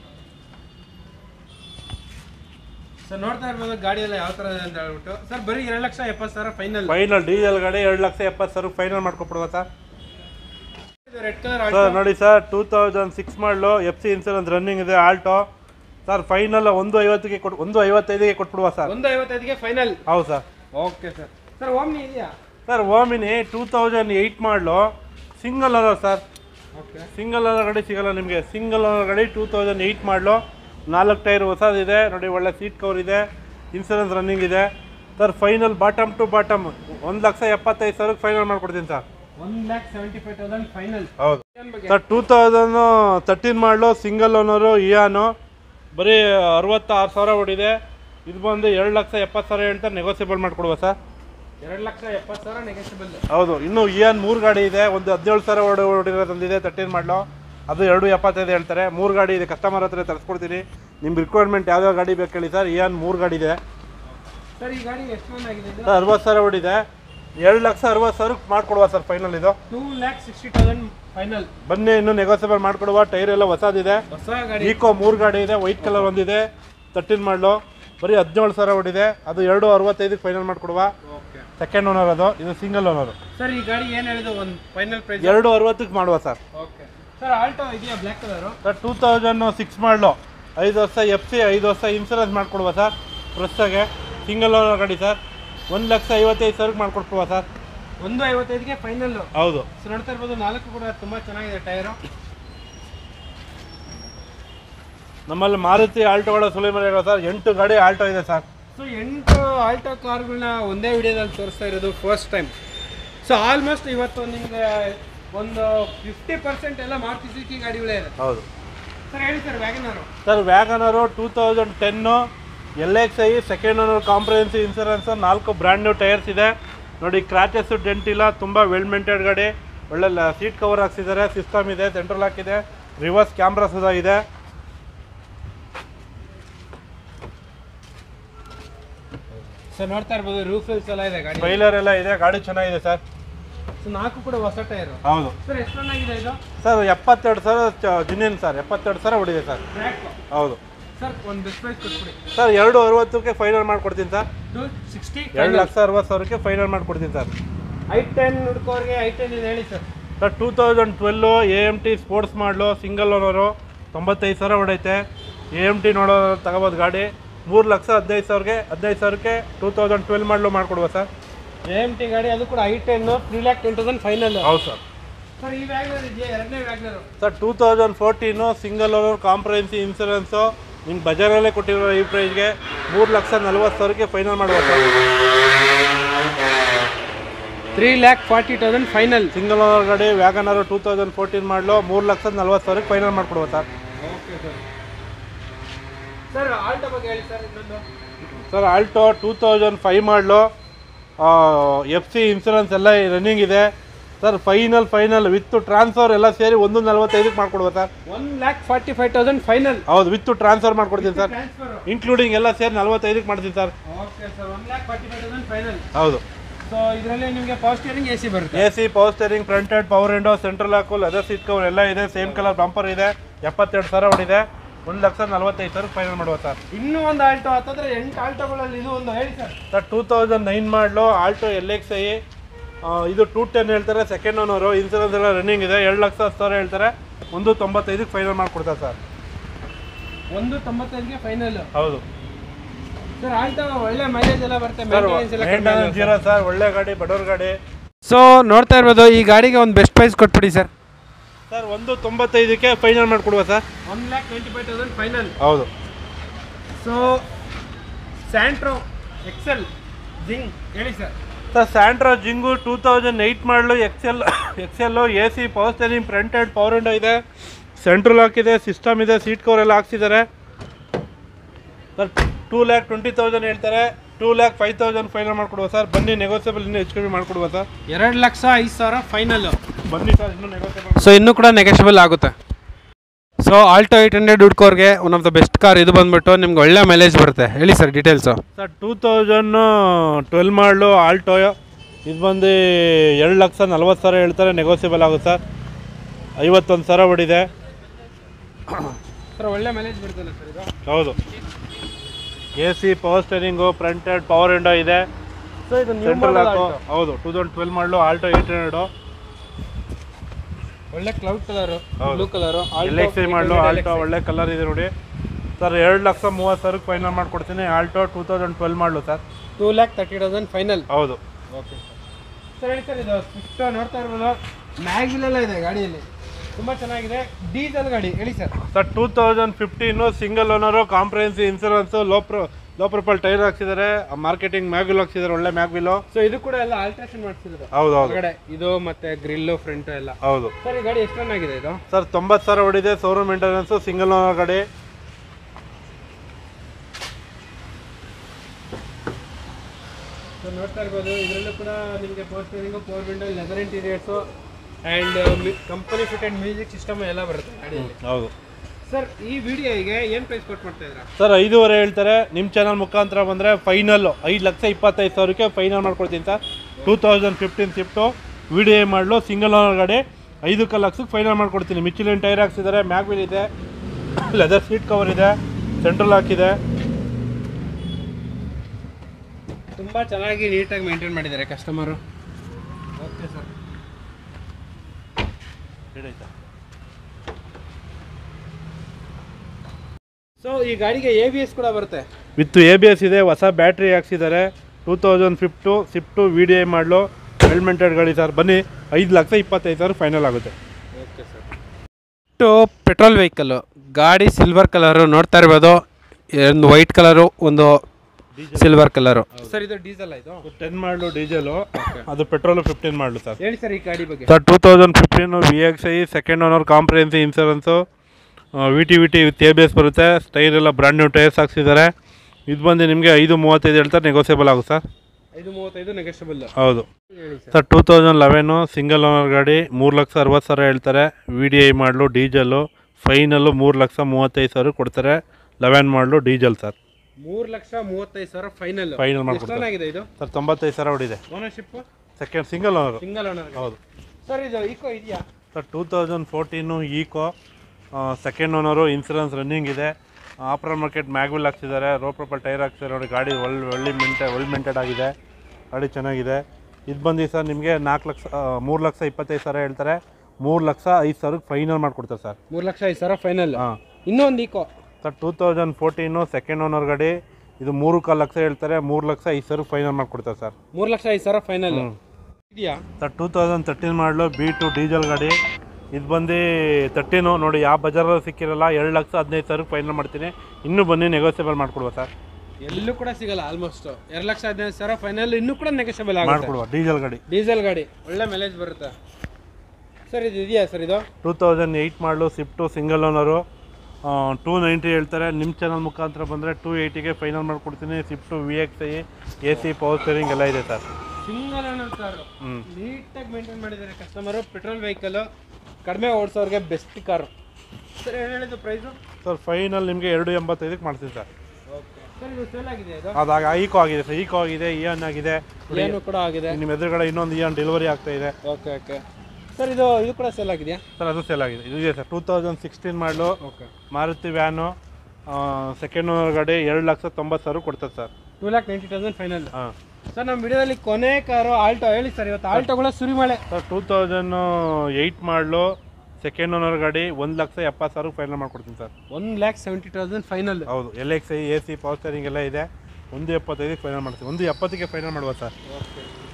ಸರ್ ನೋಡ್ತಾ ಇರ್ಬೋದು ಗಾಡಿ ಎಲ್ಲ ಯಾವ ಥರ ಇದೆ ಅಂತ ಹೇಳ್ಬಿಟ್ಟು ಸರ್ ಬರೀ ಎರಡು ಲಕ್ಷ ಎಪ್ಪತ್ತು ಸಾವಿರ ಫೈನಲ್ ಫೈನಲ್ ಡೀಸೆಲ್ ಗಾಡಿ ಎರಡು ಲಕ್ಷ ಎಪ್ಪತ್ತು ಸಾವಿರ ಫೈನಲ್ ಮಾಡ್ಕೊಟ್ಬಿಡುವ ಸರ್ ರೆಡ್ ಕಲರ್ ಸರ್ ನೋಡಿ sir two thousand six model F C insurance running ಇದೆ ಆಲ್ಟೋ ಸರ್ ಫೈನಲ್ ಒಂದು ಐವತ್ತಿಗೆ ಕೊಟ್ಟು ಒಂದು ಐವತ್ತೈದಿಗೆ ಕೊಟ್ಬಿಡುವ ಸರ್ ಒಂದು ಐವತ್ತೈದಿಗೆ ಫೈನಲ್ ಹೌದು sir okay sir sir Omni ಇದೆಯಾ sir Omni two thousand eight model single ಅಲ್ಲ ಸರ್ ಓಕೆ ಸಿಂಗಲ್ ಓನರ್ ಗಾಡಿ ಸಿಗಲ್ಲ ನಿಮಗೆ ಸಿಂಗಲ್ ಓನರ್ ಗಾಡಿ ಟೂ ತೌಸಂಡ್ ಏಯ್ಟ್ ಮಾಡಲು ನಾಲ್ಕು ಟೈರ್ ಹೊಸದಿದೆ ನೋಡಿ ಒಳ್ಳೆ ಸೀಟ್ ಕವರ್ ಇದೆ ಇನ್ಸೂರೆನ್ಸ್ ರನ್ನಿಂಗ್ ಇದೆ sir final bottom to bottom ಒಂದು ಲಕ್ಷ ಎಪ್ಪತ್ತೈದು ಸಾವಿರಕ್ಕೆ ಫೈನಲ್ ಮಾಡ್ಕೊಡ್ತೀನಿ sir one lakh seventy five thousand final ಹೌದು sir two thousand thirteen model single owner ಇಯಾನು ಬರೀ ಅರವತ್ತಾರು ಸಾವಿರ ಹೊಡಿದೆ ಇದು ಬಂದು ಎರಡು ಲಕ್ಷ ಎಪ್ಪತ್ತು ಸಾವಿರ ಹೇಳ್ತಾರೆ ನೆಗೋಸಿಯಬಲ್ ಮಾಡಿಕೊಡುವ ಸರ್ ಎರಡು ಲಕ್ಷ ಎಪ್ಪತ್ತು ಸಾವಿರ ನೆಗೆಸಿಬಲ್ ಹೌದು ಇನ್ನು ಇಯಾನ್ ಮೂರು ಗಾಡಿ ಇದೆ ಒಂದು ಹದಿನೇಳು ಸಾವಿರ ಹೊಡೆ ಹೊಡಿರೋ ತಂದಿದೆ ತರ್ಟೀನ್ ಮಾಡಲು ಅದು ಎರಡು ಎಪ್ಪತ್ತೈದು ಹೇಳ್ತಾರೆ ಮೂರು ಗಾಡಿ ಇದೆ ಕಸ್ಟಮರ್ ಹತ್ರ ತರಿಸ್ಕೊಡ್ತೀನಿ ನಿಮ್ಮ ರಿಕ್ವೈರ್ಮೆಂಟ್ ಯಾವ್ಯಾವ ಗಾಡಿ ಬೇಕು ಹೇಳಿ ಸರ್ ಇಯಾನ್ ಮೂರು ಗಾಡಿ ಇದೆ ಸರ್ ಈ ಗಾಡಿ ಎಷ್ಟು ಮಂದ್ ಆಗಿದೆ ಇದು ಸರ್ ಅರವತ್ತು ಸಾವಿರ ಹೊಡಿದೆ ಎರಡು ಲಕ್ಷ ಅರವತ್ತು ಸಾವಿರಕ್ಕೆ ಮಾಡ್ಕೊಡುವ ಸರ್ ಫೈನಲ್ ಇದು two lakh sixty thousand final ಬನ್ನಿ ಇನ್ನು ನೆಗೋಸಿಯಬಲ್ ಮಾಡ್ಕೊಡುವ ಟೈರ್ ಎಲ್ಲ ಹೊಸದಿದೆ ಹೊಸ ಗಾಡಿ ಈಕೋ ಮೂರು ಗಾಡಿ ಇದೆ ವೈಟ್ ಕಲರ್ ಒಂದಿದೆ ತರ್ಟೀನ್ ಮಾಡಲು ಬರೀ ಹದಿನೇಳು ಸಾವಿರ ಹೊಡಿದೆ ಅದು ಎರಡು ಅರವತ್ತೈದಕ್ಕೆ ಫೈನಲ್ ಮಾಡಿಕೊಡುವ ಓಕೆ ಸೆಕೆಂಡ್ ಓನರ್ ಅದು ಇದು ಸಿಂಗಲ್ ಓನರು ಸರ್ ಈ ಗಾಡಿ ಏನು ಹೇಳಿದು ಒಂದು ಫೈನಲ್ ಪ್ರೈಸ್ ಎರಡು ಅರವತ್ತಕ್ಕೆ ಮಾಡುವ ಸರ್ ಓಕೆ ಸರ್ ಆಲ್ಟೋ ಇದೆಯಾ black colour sir two thousand six model ಐದು ವರ್ಷ ಎಫ್ ಸಿ ಐದು ವರ್ಷ ಇನ್ಸೂರೆನ್ಸ್ ಮಾಡಿಕೊಡುವ ಸರ್ ಫ್ರೆಸ್ಸಾಗೆ ಸಿಂಗಲ್ ಓನರ್ ಗಾಡಿ ಸರ್ ಒಂದು ಲಕ್ಷ ಐವತ್ತೈದು ಸಾವಿರಕ್ಕೆ ಮಾಡಿಕೊಡ್ತೀವ ಸರ್ ಒಂದು ಐವತ್ತೈದಕ್ಕೆ ಫೈನಲ್ಲು ಹೌದು ಸೊ ನೋಡ್ತಾ ಇರ್ಬೋದು ನಾಲ್ಕು ಕೂಡ ತುಂಬ ಚೆನ್ನಾಗಿದೆ ಟೈರು ನಮ್ಮಲ್ಲಿ ಮಾರುತಿ ಆಲ್ಟೋಗಳ ಸುಲಿಮನೆ ಇರೋ ಸರ್ ಎಂಟು ಗಾಡಿ ಆಲ್ಟೋ ಇದೆ ಸರ್ ಸೊ ಎಂಟು ಆಲ್ಟೋ ಕಾರ್ಗಳನ್ನ ಒಂದೇ ವಿಡಿಯೋದಲ್ಲಿ ತೋರಿಸ್ತಾ ಇರೋದು ಫಸ್ಟ್ ಟೈಮ್ ಸೊ ಆಲ್ಮೋಸ್ಟ್ ಇವತ್ತು ನಿಮಗೆ ಒಂದು ಫಿಫ್ಟಿ ಪರ್ಸೆಂಟ್ ಎಲ್ಲ ಮಾರುತಿ ಸುಜುಕಿ ಗಾಡಿಗಳೇ ಇದೆ ಹೌದು ಸರ್ ಹೇಳಿ sir Wagon R sir Wagon R two thousand ten L X I second owner comprehensive insurance ನಾಲ್ಕು ಬ್ರ್ಯಾಂಡ್ ನ್ಯೂ ಟೈರ್ಸ್ ಇದೆ ನೋಡಿ ಕ್ರಾಚಸ್ಸು ಡೆಂಟ್ ಇಲ್ಲ ತುಂಬ ವೆಲ್ ಮೇಂಟೈನ್ ಗಾಡಿ ಒಳ್ಳೆ ಸೀಟ್ ಕವರ್ ಹಾಕ್ಸಿದ್ದಾರೆ ಸಿಸ್ಟಮ್ ಇದೆ ಸೆಂಟ್ರಲ್ ಲಾಕ್ ಇದೆ ರಿವರ್ಸ್ ಕ್ಯಾಮ್ರಾ ಸುಧಾ ಇದೆ ಸರ್ ನೋಡ್ತಾ ಇರ್ಬೋದು ರೂಫಲ್ಸ್ ಎಲ್ಲ ಇದೆ ಗಾಡಿ ಟ್ರೈಲರ್ ಎಲ್ಲ ಇದೆ ಗಾಡಿ ಚೆನ್ನಾಗಿದೆ ಸರ್ ಸೊ ನಾಲ್ಕು ಕೂಡ ಹೊಸ ಟೈರು ಹೌದು ಸರ್ ಎಷ್ಟು ರನ್ ಆಗಿದೆ ಇದು ಸರ್ ಎಪ್ಪತ್ತೆರಡು ಸಾವಿರ ಜುನಿಯನ್ ಸರ್ ಎಪ್ಪತ್ತೆರಡು ಸಾವಿರ ಹೊಡಿದೆ ಸರ್ ಟ್ರ್ಯಾಕ್ ಹೌದು ಸರ್ ಒಂದು ಬೆಸ್ಟ್ ಪ್ರೈಸ್ ಕೊಟ್ಬಿಡಿ ಸರ್ ಎರಡು ಅರವತ್ತಕ್ಕೆ ಫೈನಲ್ ಮಾಡ್ಕೊಡ್ತೀನಿ ಸರ್ ಟು ಸಿಕ್ಸ್ಟಿ ಎರಡು ಲಕ್ಷ ಅರವತ್ತು ಸಾವಿರಕ್ಕೆ ಫೈನಲ್ ಮಾಡ್ಕೊಡ್ತೀನಿ ಸರ್ ಐ ಟೆನ್ ಹುಡ್ಕೋರಿಗೆ ಐ ಟೆನ್ ಇದೆ ಹೇಳಿ sir sir two thousand twelve A M T sports model single owner ತೊಂಬತ್ತೈದು ಸಾವಿರ ಹೊಡೈತೆ ಎ ಎಮ್ ಟಿ ನೋಡೋ ತಗೋಬೋದು ಗಾಡಿ ಮೂರು ಲಕ್ಷ ಹದಿನೈದು ಸಾವಿರಕ್ಕೆ ಹದಿನೈದು ಸಾವಿರಕ್ಕೆ ಟೂ ತೌಸಂಡ್ ಟ್ವೆಲ್ ಮಾಡಲು ಮಾಡ್ಕೊಡುವ ಸರ್ ಎ ಎಮ್ ಟಿ ಗಾಡಿ ಅದು ಕೂಡ I ten three lakh ten thousand final ಹೌದು ಸರ್ ಸರ್ ಈ ವ್ಯಾಗ್ನರ್ ಇದೆಯಾ ಎರಡನೇ Wagon R sir two thousand fourteen single owner comprehensive insurance ನಿಮ್ಗೆ ಬಜಾರಲ್ಲೇ ಕೊಟ್ಟಿರೋ ಈ ಪ್ರೈಸ್ಗೆ ಮೂರು ಲಕ್ಷ ನಲ್ವತ್ತು ಸಾವಿರಕ್ಕೆ ಫೈನಲ್ ಮಾಡುವ sir three lakh forty thousand final single owner ಗಾಡಿ ವ್ಯಾಗನರು ಟೂ ತೌಸಂಡ್ ಫೋರ್ಟೀನ್ ಮಾಡಲು ಮೂರು ಲಕ್ಷ ನಲ್ವತ್ತು ಸಾವಿರಕ್ಕೆ ಫೈನಲ್ ಮಾಡಿಕೊಡುವ sir okay sir sir Alto ಬಗ್ಗೆ ಹೇಳಿ ಸರ್ ಇನ್ನೊಂದು sir Alto two thousand five model F C insurance ಎಲ್ಲ ರನ್ನಿಂಗ್ ಇದೆ sir final final with transfer ಎಲ್ಲ ಸೇರಿ ಒಂದು ನಲ್ವತ್ತೈದಕ್ಕೆ ಮಾಡ್ಕೊಡುವ sir one lakh forty five thousand final ಹೌದು ವಿತ್ ಟ್ರಾನ್ಸ್ಫರ್ ಮಾಡ್ಕೊಡ್ತೀನಿ ಸರ್ ಟ್ರಾನ್ಸ್ಫರ್ ಇನ್ಕ್ಲೂಡಿಂಗ್ ಎಲ್ಲ ಸೇರಿ ನಲ್ವತ್ತೈದಕ್ಕೆ ಮಾಡ್ತೀನಿ sir okay sir one lakh forty five thousand final ಹೌದು ಸೊ ಇದರಲ್ಲಿ ನಿಮಗೆ ಪವರ್ ಸ್ಟೇರಿಂಗ್ ಎ ಸಿ ಬರುತ್ತೆ A C power steering fronted power window central ಹಾಕು ಲೆದರ್ ಸೀಟ್ ಕವರ್ ಎಲ್ಲ ಇದೆ ಸೇಮ್ ಕಲರ್ ಬಂಪರ್ ಇದೆ ಎಪ್ಪತ್ತೆರಡು ಸಾವಿರ ಹೊಡಿದೆ ಒಂದು ಲಕ್ಷ ನಲ್ವತ್ತೈದು ಸಾವಿರ ಫೈನಲ್ ಮಾಡುವ ಸರ್ ಇನ್ನೂ ಒಂದು ಆಲ್ಟೋ ಹತ್ತಂದ್ರೆ ಎಂಟು ಆಲ್ಟೋಗಳಲ್ಲಿ ಇದು ಒಂದು ಹೇಳಿ sir sir two thousand nine model Alto L X I ಇದು ಟೂ ಟೆನ್ ಹೇಳ್ತಾರೆ ಸೆಕೆಂಡ್ ಓನರು ಇನ್ಸೂರೆನ್ಸ್ ಎಲ್ಲ ರನ್ನಿಂಗ್ ಇದೆ ಎರಡು ಲಕ್ಷ ಹತ್ತು ಸಾವಿರ ಹೇಳ್ತಾರೆ ಒಂದು ತೊಂಬತ್ತೈದಕ್ಕೆ ಫೈನಲ್ ಮಾಡಿಕೊಡ್ತಾರೆ ಸರ್ ಒಂದು ತೊಂಬತ್ತೈದಕ್ಕೆ ಫೈನಲ್ ಹೌದು ಸರ್ ಆಲ್ಟೋ ಒಳ್ಳೆ ಮೈಲೇಜ್ ಎಲ್ಲ ಬರುತ್ತೆ ಸರ್ ಮೇಂಟೆನೆನ್ಸ್ ಎಲ್ಲ ಮೇಂಟೆನೆನ್ಸ್ ಜೀರೋ ಸರ್ ಒಳ್ಳೆ ಗಾಡಿ ಬಡವ್ರ ಗಾಡಿ ಸೊ ನೋಡ್ತಾ ಇರ್ಬೋದು ಈ ಗಾಡಿಗೆ ಒಂದು ಬೆಸ್ಟ್ ಪ್ರೈಸ್ ಕೊಟ್ಬಿಡಿ ಸರ್ ಸರ್ ಒಂದು ತೊಂಬತ್ತೈದಕ್ಕೆ ಫೈನಲ್ ಮಾಡಿಕೊಡುವ sir one lakh twenty five thousand final ಹೌದು ಸೊ ಸ್ಯಾಂಟ್ರೋ ಎಕ್ಸೆಲ್ ಜಿಂಗ್ ಹೇಳಿ sir sir Santro Xing two thousand eight model excel excel A C power steering fronted power window ಇದೆ central ಹಾಕಿದೆ system ಇದೆ seat cover ಎಲ್ಲ ಹಾಕ್ಸಿದ್ದಾರೆ sir two lakh twenty thousand ಹೇಳ್ತಾರೆ two lakh five thousand final ಮಾಡಿಕೊಡುವ sir ಬನ್ನಿ negotiable ಇನ್ನೂ ಹೆಚ್ಚು ಕಮ್ಮಿ ಮಾಡಿಕೊಡುವ ಸರ್ ಎರಡು ಲಕ್ಷ ಐದು ಸಾವಿರ ಫೈನಲ್ ಬನ್ನಿ ಸರ್ ಇನ್ನೂ ನೆಗೋಸಿಯಬಲ್ ಸೊ ಇನ್ನೂ ಕೂಡ ನೆಗೆಷಬಲ್ ಆಗುತ್ತೆ ಸೊ ಆಲ್ಟೋ ಏಯ್ಟ್ ಹಂಡ್ರೆಡ್ ಹುಡ್ಕೋರ್ಗೆ one of the best car ಇದು ಬಂದ್ಬಿಟ್ಟು ನಿಮ್ಗೆ ಒಳ್ಳೆ ಮೈಲೇಜ್ ಬರುತ್ತೆ ಹೇಳಿ sir details sir two thousand twelve model Alto ಇದು ಬಂದು ಎರಡು ಲಕ್ಷ ನಲ್ವತ್ತು ಸಾವಿರ ಹೇಳ್ತಾರೆ ನೆಗೋಸಿಯಬಲ್ ಆಗುತ್ತೆ ಸರ್ ಐವತ್ತೊಂದು ಸಾವಿರ ಹೊಡಿದೆ ಸರ್ ಒಳ್ಳೆ ಮೈಲೇಜ್ ಬರ್ತಲ್ಲ ಸರ್ ಇದು ಹೌದು A C power steering fronted power window ಇದೆ ಸೊ ಇದು ಸೆಂಟ್ರಲ್ ಹಾಕು ಹೌದು two thousand twelve model Alto eight hundred ಒಳ್ಳೆ ಕ್ಲೌಡ್ ಕಲರು ಹೌದು. Blue colour L X I model Alto ಒಳ್ಳೆ ಕಲರ್ ಇದೆ ನೋಡಿ ಸರ್ ಎರಡು ಲಕ್ಷ ಮೂವತ್ತು ಸಾವಿರಕ್ಕೆ ಫೈನಲ್ ಮಾಡ್ಕೊಡ್ತೀನಿ Alto two thousand twelve model sir two lakh thirty thousand final ಹೌದು ಓಕೆ ಸರ್ ಸರ್ ಹೇಳಿ ಸರ್ ಇದು ಸ್ವಿಫ್ಟ್ ನೋಡ್ತಾ ಇರ್ಬೋದು ಮ್ಯಾಗ್ವಿಲೆಲ್ಲ ಇದೆ ಗಾಡಿಯಲ್ಲಿ ತುಂಬ ಚೆನ್ನಾಗಿದೆ ಡೀಸೆಲ್ ಗಾಡಿ ಹೇಳಿ sir sir two thousand fifteen single owner comprehensive insurance low pro low profile tyre ಹಾಕ್ಸಿದ್ದಾರೆ ಮಾರ್ಕೆಟಿಂಗ್ ಮ್ಯಾಗ್ವಿಲ್ ಹಾಕ್ಸಿದ್ದಾರೆ ಒಳ್ಳೆ ಮ್ಯಾಗ್ವಿಲು ಸೊ ಇದು ಕೂಡ ಎಲ್ಲ ಆಲ್ಟ್ರೇಷನ್ ಮಾಡಿಸಿರೋದು ಹೌದು ಹೌದು ಹೊರಗಡೆ ಇದು ಮತ್ತೆ ಗ್ರಿಲ್ಲು ಫ್ರಂಟ್ ಎಲ್ಲ ಹೌದು ಸರ್ ಈ ಗಾಡಿ ಎಷ್ಟು ರನ್ ಆಗಿದೆ ಇದು ಸರ್ ತೊಂಬತ್ತು ಸಾವಿರ ಹೊಡಿದೆ ಶೋರೂಮ್ ಮೇಂಟೆನೆನ್ಸು ಸಿಂಗಲ್ ಓನರ್ ಗಾಡಿ ಸೊ ನೋಡ್ತಾ ಇರ್ಬೋದು ಇದರಲ್ಲೂ ಕೂಡ ನಿಮಗೆ power steering power window leather interiors and company fitted music system ಎಲ್ಲ ಬರುತ್ತೆ ಗಾಡಿಯಲ್ಲಿ ಹೌದು ಸರ್ ಈ ವಿಡಿಯೋಗೆ ಏನು ಪ್ರೈಸ್ ಕೊಟ್ಟು ಮಾಡ್ತಾ ಇದ್ದೀರಾ ಸರ್ ಐದೂವರೆ ಹೇಳ್ತಾರೆ ನಿಮ್ಮ ಚಾನಲ್ ಮುಖಾಂತರ ಬಂದರೆ ಫೈನಲ್ಲು ಐದು ಲಕ್ಷ ಇಪ್ಪತ್ತೈದು ಸಾವಿರಕ್ಕೆ ಫೈನಲ್ ಮಾಡ್ಕೊಡ್ತೀನಿ sir two thousand fifteen Swift video model single owner ಗಾಡಿ ಐದು ಕಾಲು ಲಕ್ಷಕ್ಕೆ ಫೈನಲ್ ಮಾಡ್ಕೊಡ್ತೀನಿ ಮಿಚಿಲಿನ್ ಟೈರ್ ಹಾಕ್ಸಿದ್ದಾರೆ ಮ್ಯಾಗ್ವಿಲ್ ಇದೆ ಲೆದರ್ ಸೀಟ್ ಕವರ್ ಇದೆ ಸೆಂಟ್ರಲ್ ಹಾಕಿದೆ ತುಂಬ ಚೆನ್ನಾಗಿ ನೀಟಾಗಿ ಮೇಂಟೈನ್ ಮಾಡಿದ್ದಾರೆ ಕಸ್ಟಮರು ಓಕೆ ಸರ್ ಸೊ ಈ ಗಾಡಿಗೆ ಎ ಬಿ ಎಸ್ ಕೂಡ ಬರುತ್ತೆ ವಿತ್ ಎ ಬಿ ಎಸ್ ಇದೆ ಹೊಸ ಬ್ಯಾಟ್ರಿ ಹಾಕ್ಸಿದ್ದಾರೆ two thousand fifteen Swift V D I model well maintained ಗಾಡಿ ಸರ್ ಬನ್ನಿ ಐದು ಲಕ್ಷ ಇಪ್ಪತ್ತೈದು ಸಾವಿರ ಫೈನಲ್ ಆಗುತ್ತೆ okay sir two petrol vehicle ಗಾಡಿ ಸಿಲ್ವರ್ ಕಲರು ನೋಡ್ತಾ ಇರ್ಬೋದು ಒಂದು ವೈಟ್ ಕಲರು ಒಂದು ಸಿಲ್ವರ್ ಕಲರು ಸರ್ ಇದು ಡೀಸೆಲ್ ಆಯಿತು ಟೆನ್ ಮಾಡಲು ಡೀಸೆಲು ಅದು ಪೆಟ್ರೋಲು ಫಿಫ್ಟೀನ್ ಮಾಡಲು ಸರ್ ಹೇಳಿ ಸರ್ ಈ ಗಾಡಿ ಬಗ್ಗೆ sir two thousand fifteen V X I second owner comprehensive insurance V T V T with A B S ಬರುತ್ತೆ tyre ಎಲ್ಲ brand new tyres ಹಾಕ್ಸಿದ್ದಾರೆ ಇದು ಬಂದು ನಿಮಗೆ ಐದು ಮೂವತ್ತೈದು ಹೇಳ್ತಾರೆ ನೆಗೋಸಿಯಬಲ್ ಆಗುತ್ತೆ ಸರ್ ಐದು ಮೂವತ್ತೈದು ನೆಗೆಸ್ಟಬಲ್ ಹೌದು ಹೇಳಿ sir sir two thousand eleven single owner ಗಾಡಿ ಮೂರು ಲಕ್ಷ ಅರವತ್ತು ಸಾವಿರ ಹೇಳ್ತಾರೆ V D I model diesel final ಮೂರು ಲಕ್ಷ ಮೂವತ್ತೈದು ಸಾವಿರ ಕೊಡ್ತಾರೆ ಲೆವೆನ್ ಮಾಡಲು ಡೀಸೆಲ್ ಸರ್ ಮೂರು ಲಕ್ಷ ಮೂವತ್ತೈದು ಸಾವಿರ ಫೈನಲ್ ಫೈನಲ್ ಎಷ್ಟು ಮಾಡ್ಕೊಡ್ತಾರೆ ಚೆನ್ನಾಗಿದೆ ಇದು ಸರ್ ತೊಂಬತ್ತೈದು ಸಾವಿರ ಹೊಡಿದೆ ownership second single owner single owner ಹೌದು ಸರ್ ಇದು ಈಕೋ ಇದೆಯಾ sir two thousand fourteen Eeco second owner insurance running ಇದೆ ಆಫ್ಟರ್ ಮಾರ್ಕೆಟ್ ಮ್ಯಾಗ್ವಿಲ್ ಹಾಕ್ಸಿದ್ದಾರೆ ರೋ ಪ್ರೊಪಲ್ ಟೈರ್ ಹಾಕ್ಸಿದ್ದಾರೆ ನೋಡಿ ಗಾಡಿ ಒಳ್ಳೆ ಒಳ್ಳೆ ಮೆಂಟೆ ವೆಲ್ ಮೆಂಟೆಡ್ ಆಗಿದೆ ಗಾಡಿ ಚೆನ್ನಾಗಿದೆ ಇದು ಬಂದು ಸರ್ ನಿಮಗೆ ನಾಲ್ಕು ಲಕ್ಷ ಮೂರು ಲಕ್ಷ ಇಪ್ಪತ್ತೈದು ಸಾವಿರ ಹೇಳ್ತಾರೆ ಮೂರು ಲಕ್ಷ ಐದು ಸಾವಿರಕ್ಕೆ ಫೈನಲ್ ಮಾಡಿಕೊಡ್ತಾರೆ ಸರ್ ಮೂರು ಲಕ್ಷ ಐದು ಸಾವಿರ ಫೈನಲ್ ಹಾಂ ಇನ್ನೊಂದು Eeco sir two thousand fourteen second owner ಗಾಡಿ ಇದು ಮೂರು ಕಾಲು ಲಕ್ಷ ಹೇಳ್ತಾರೆ ಮೂರು ಲಕ್ಷ ಐದು ಸಾವಿರ ಫೈನಲ್ ಮಾಡಿಕೊಡ್ತಾರೆ ಸರ್ ಮೂರು ಲಕ್ಷ ಐದು ಸಾವಿರ ಫೈನಲ್ ಇದೆಯಾ sir two thousand thirteen model B two diesel ಗಾಡಿ ಇದು ಬಂದು ತರ್ಟೀನು ನೋಡಿ ಯಾವ ಬಜಾರಲ್ಲಿ ಸಿಕ್ಕಿರಲ್ಲ ಎರಡು ಲಕ್ಷ ಹದಿನೈದು ಸಾವಿರಕ್ಕೆ ಫೈನಲ್ ಮಾಡ್ತೀನಿ ಇನ್ನೂ ಬನ್ನಿ ನೆಗೋಸಿಯಬಲ್ ಮಾಡಿಕೊಡುವ ಸರ್ ಎಲ್ಲೂ ಕೂಡ ಸಿಗಲ್ಲ ಆಲ್ಮೋಸ್ಟ್ ಎರಡು ಲಕ್ಷ ಹದಿನೈದು ಸಾವಿರ ಫೈನಲ್ ಇನ್ನೂ ಕೂಡ ನೆಗೆಸಬಲ್ ಆಗುತ್ತೆ ಮಾಡಿಕೊಡುವ ಡೀಸೆಲ್ ಗಾಡಿ ಡೀಸೆಲ್ ಗಾಡಿ ಒಳ್ಳೆ ಮೈಲೇಜ್ ಬರುತ್ತೆ ಸರ್ ಇದು ಇದೆಯಾ ಸರ್ ಇದು two thousand eight model Swift single owner two ninety ಹೇಳ್ತಾರೆ ನಿಮ್ಮ ಚಾನಲ್ ಮುಖಾಂತರ ಬಂದರೆ ಟೂ ಏಯ್ಟಿಗೆ ಫೈನಲ್ ಮಾಡಿಕೊಡ್ತೀನಿ Swift V X I A C power steering ಎಲ್ಲ ಇದೆ ಸರ್ ಸಿಂಗಲ್ ಓನರ್ ಕಾರು ಹ್ಞೂ ನೀಟಾಗಿ ಮೇಂಟೈನ್ ಮಾಡಿದ್ದಾರೆ ಕಸ್ಟಮರು ಪೆಟ್ರೋಲ್ ವೆಹಿಕಲ್ ಕಡಿಮೆ ಓಡಿಸೋರಿಗೆ ಬೆಸ್ಟ್ ಕಾರು ಸರ್ ಏನು ಹೇಳಿದ್ದು ಪ್ರೈಸು ಸರ್ ಫೈನಲ್ ನಿಮಗೆ ಎರಡು ಎಂಬತ್ತೈದಕ್ಕೆ ಮಾಡ್ತೀನಿ ಸರ್ ಓಕೆ ಸರ್ ಇದು ಸೇಲ್ ಆಗಿದೆ ಇದು ಅದಾಗ ಈಕೋ ಆಗಿದೆ ಸರ್ ಈಕೋ ಆಗಿದೆ ಇಯನ್ ಆಗಿದೆ ಏನು ಕೂಡ ಆಗಿದೆ ನಿಮ್ಮ ಎದುರುಗಡೆ ಇನ್ನೊಂದು ಇಯನ್ ಡೆಲಿವರಿ ಆಗ್ತಾ ಇದೆ ಓಕೆ ಓಕೆ ಸರ್ ಇದು ಇದು ಕೂಡ ಸೇಲ್ ಆಗಿದೆಯಾ ಸರ್ ಅದು ಸೇಲ್ ಆಗಿದೆ ಇದು ಇದೆ sir two thousand sixteen model okay Maruti van second owner ಗಾಡಿ ಎರಡು ಲಕ್ಷ ತೊಂಬತ್ತು ಸಾವಿರ ಕೊಡ್ತದೆ sir two lakh ninety thousand final ಹಾಂ ಸರ್ ನಮ್ಮ ವಿಡಿಯೋದಲ್ಲಿ ಕೊನೆ ಕಾರು ಆಲ್ಟೋ ಹೇಳಿ ಸರ್ ಇವತ್ತು ಆಲ್ಟೋಗಳ ಸುರಿಮಳೆ sir two thousand eight model second owner ಗಾಡಿ ಒಂದು ಲಕ್ಷ ಎಪ್ಪತ್ತು ಸಾವಿರ ಫೈನಲ್ ಮಾಡ್ಕೊಡ್ತೀನಿ sir one lakh seventy thousand final ಹೌದು L X I A C power steering ಎಲ್ಲ ಇದೆ ಒಂದು ಎಪ್ಪತ್ತೈದಕ್ಕೆ ಫೈನಲ್ ಮಾಡ್ತೀನಿ ಒಂದು ಎಪ್ಪತ್ತಿಗೆ ಫೈನಲ್ ಮಾಡುವ ಸರ್ ಓಕೆ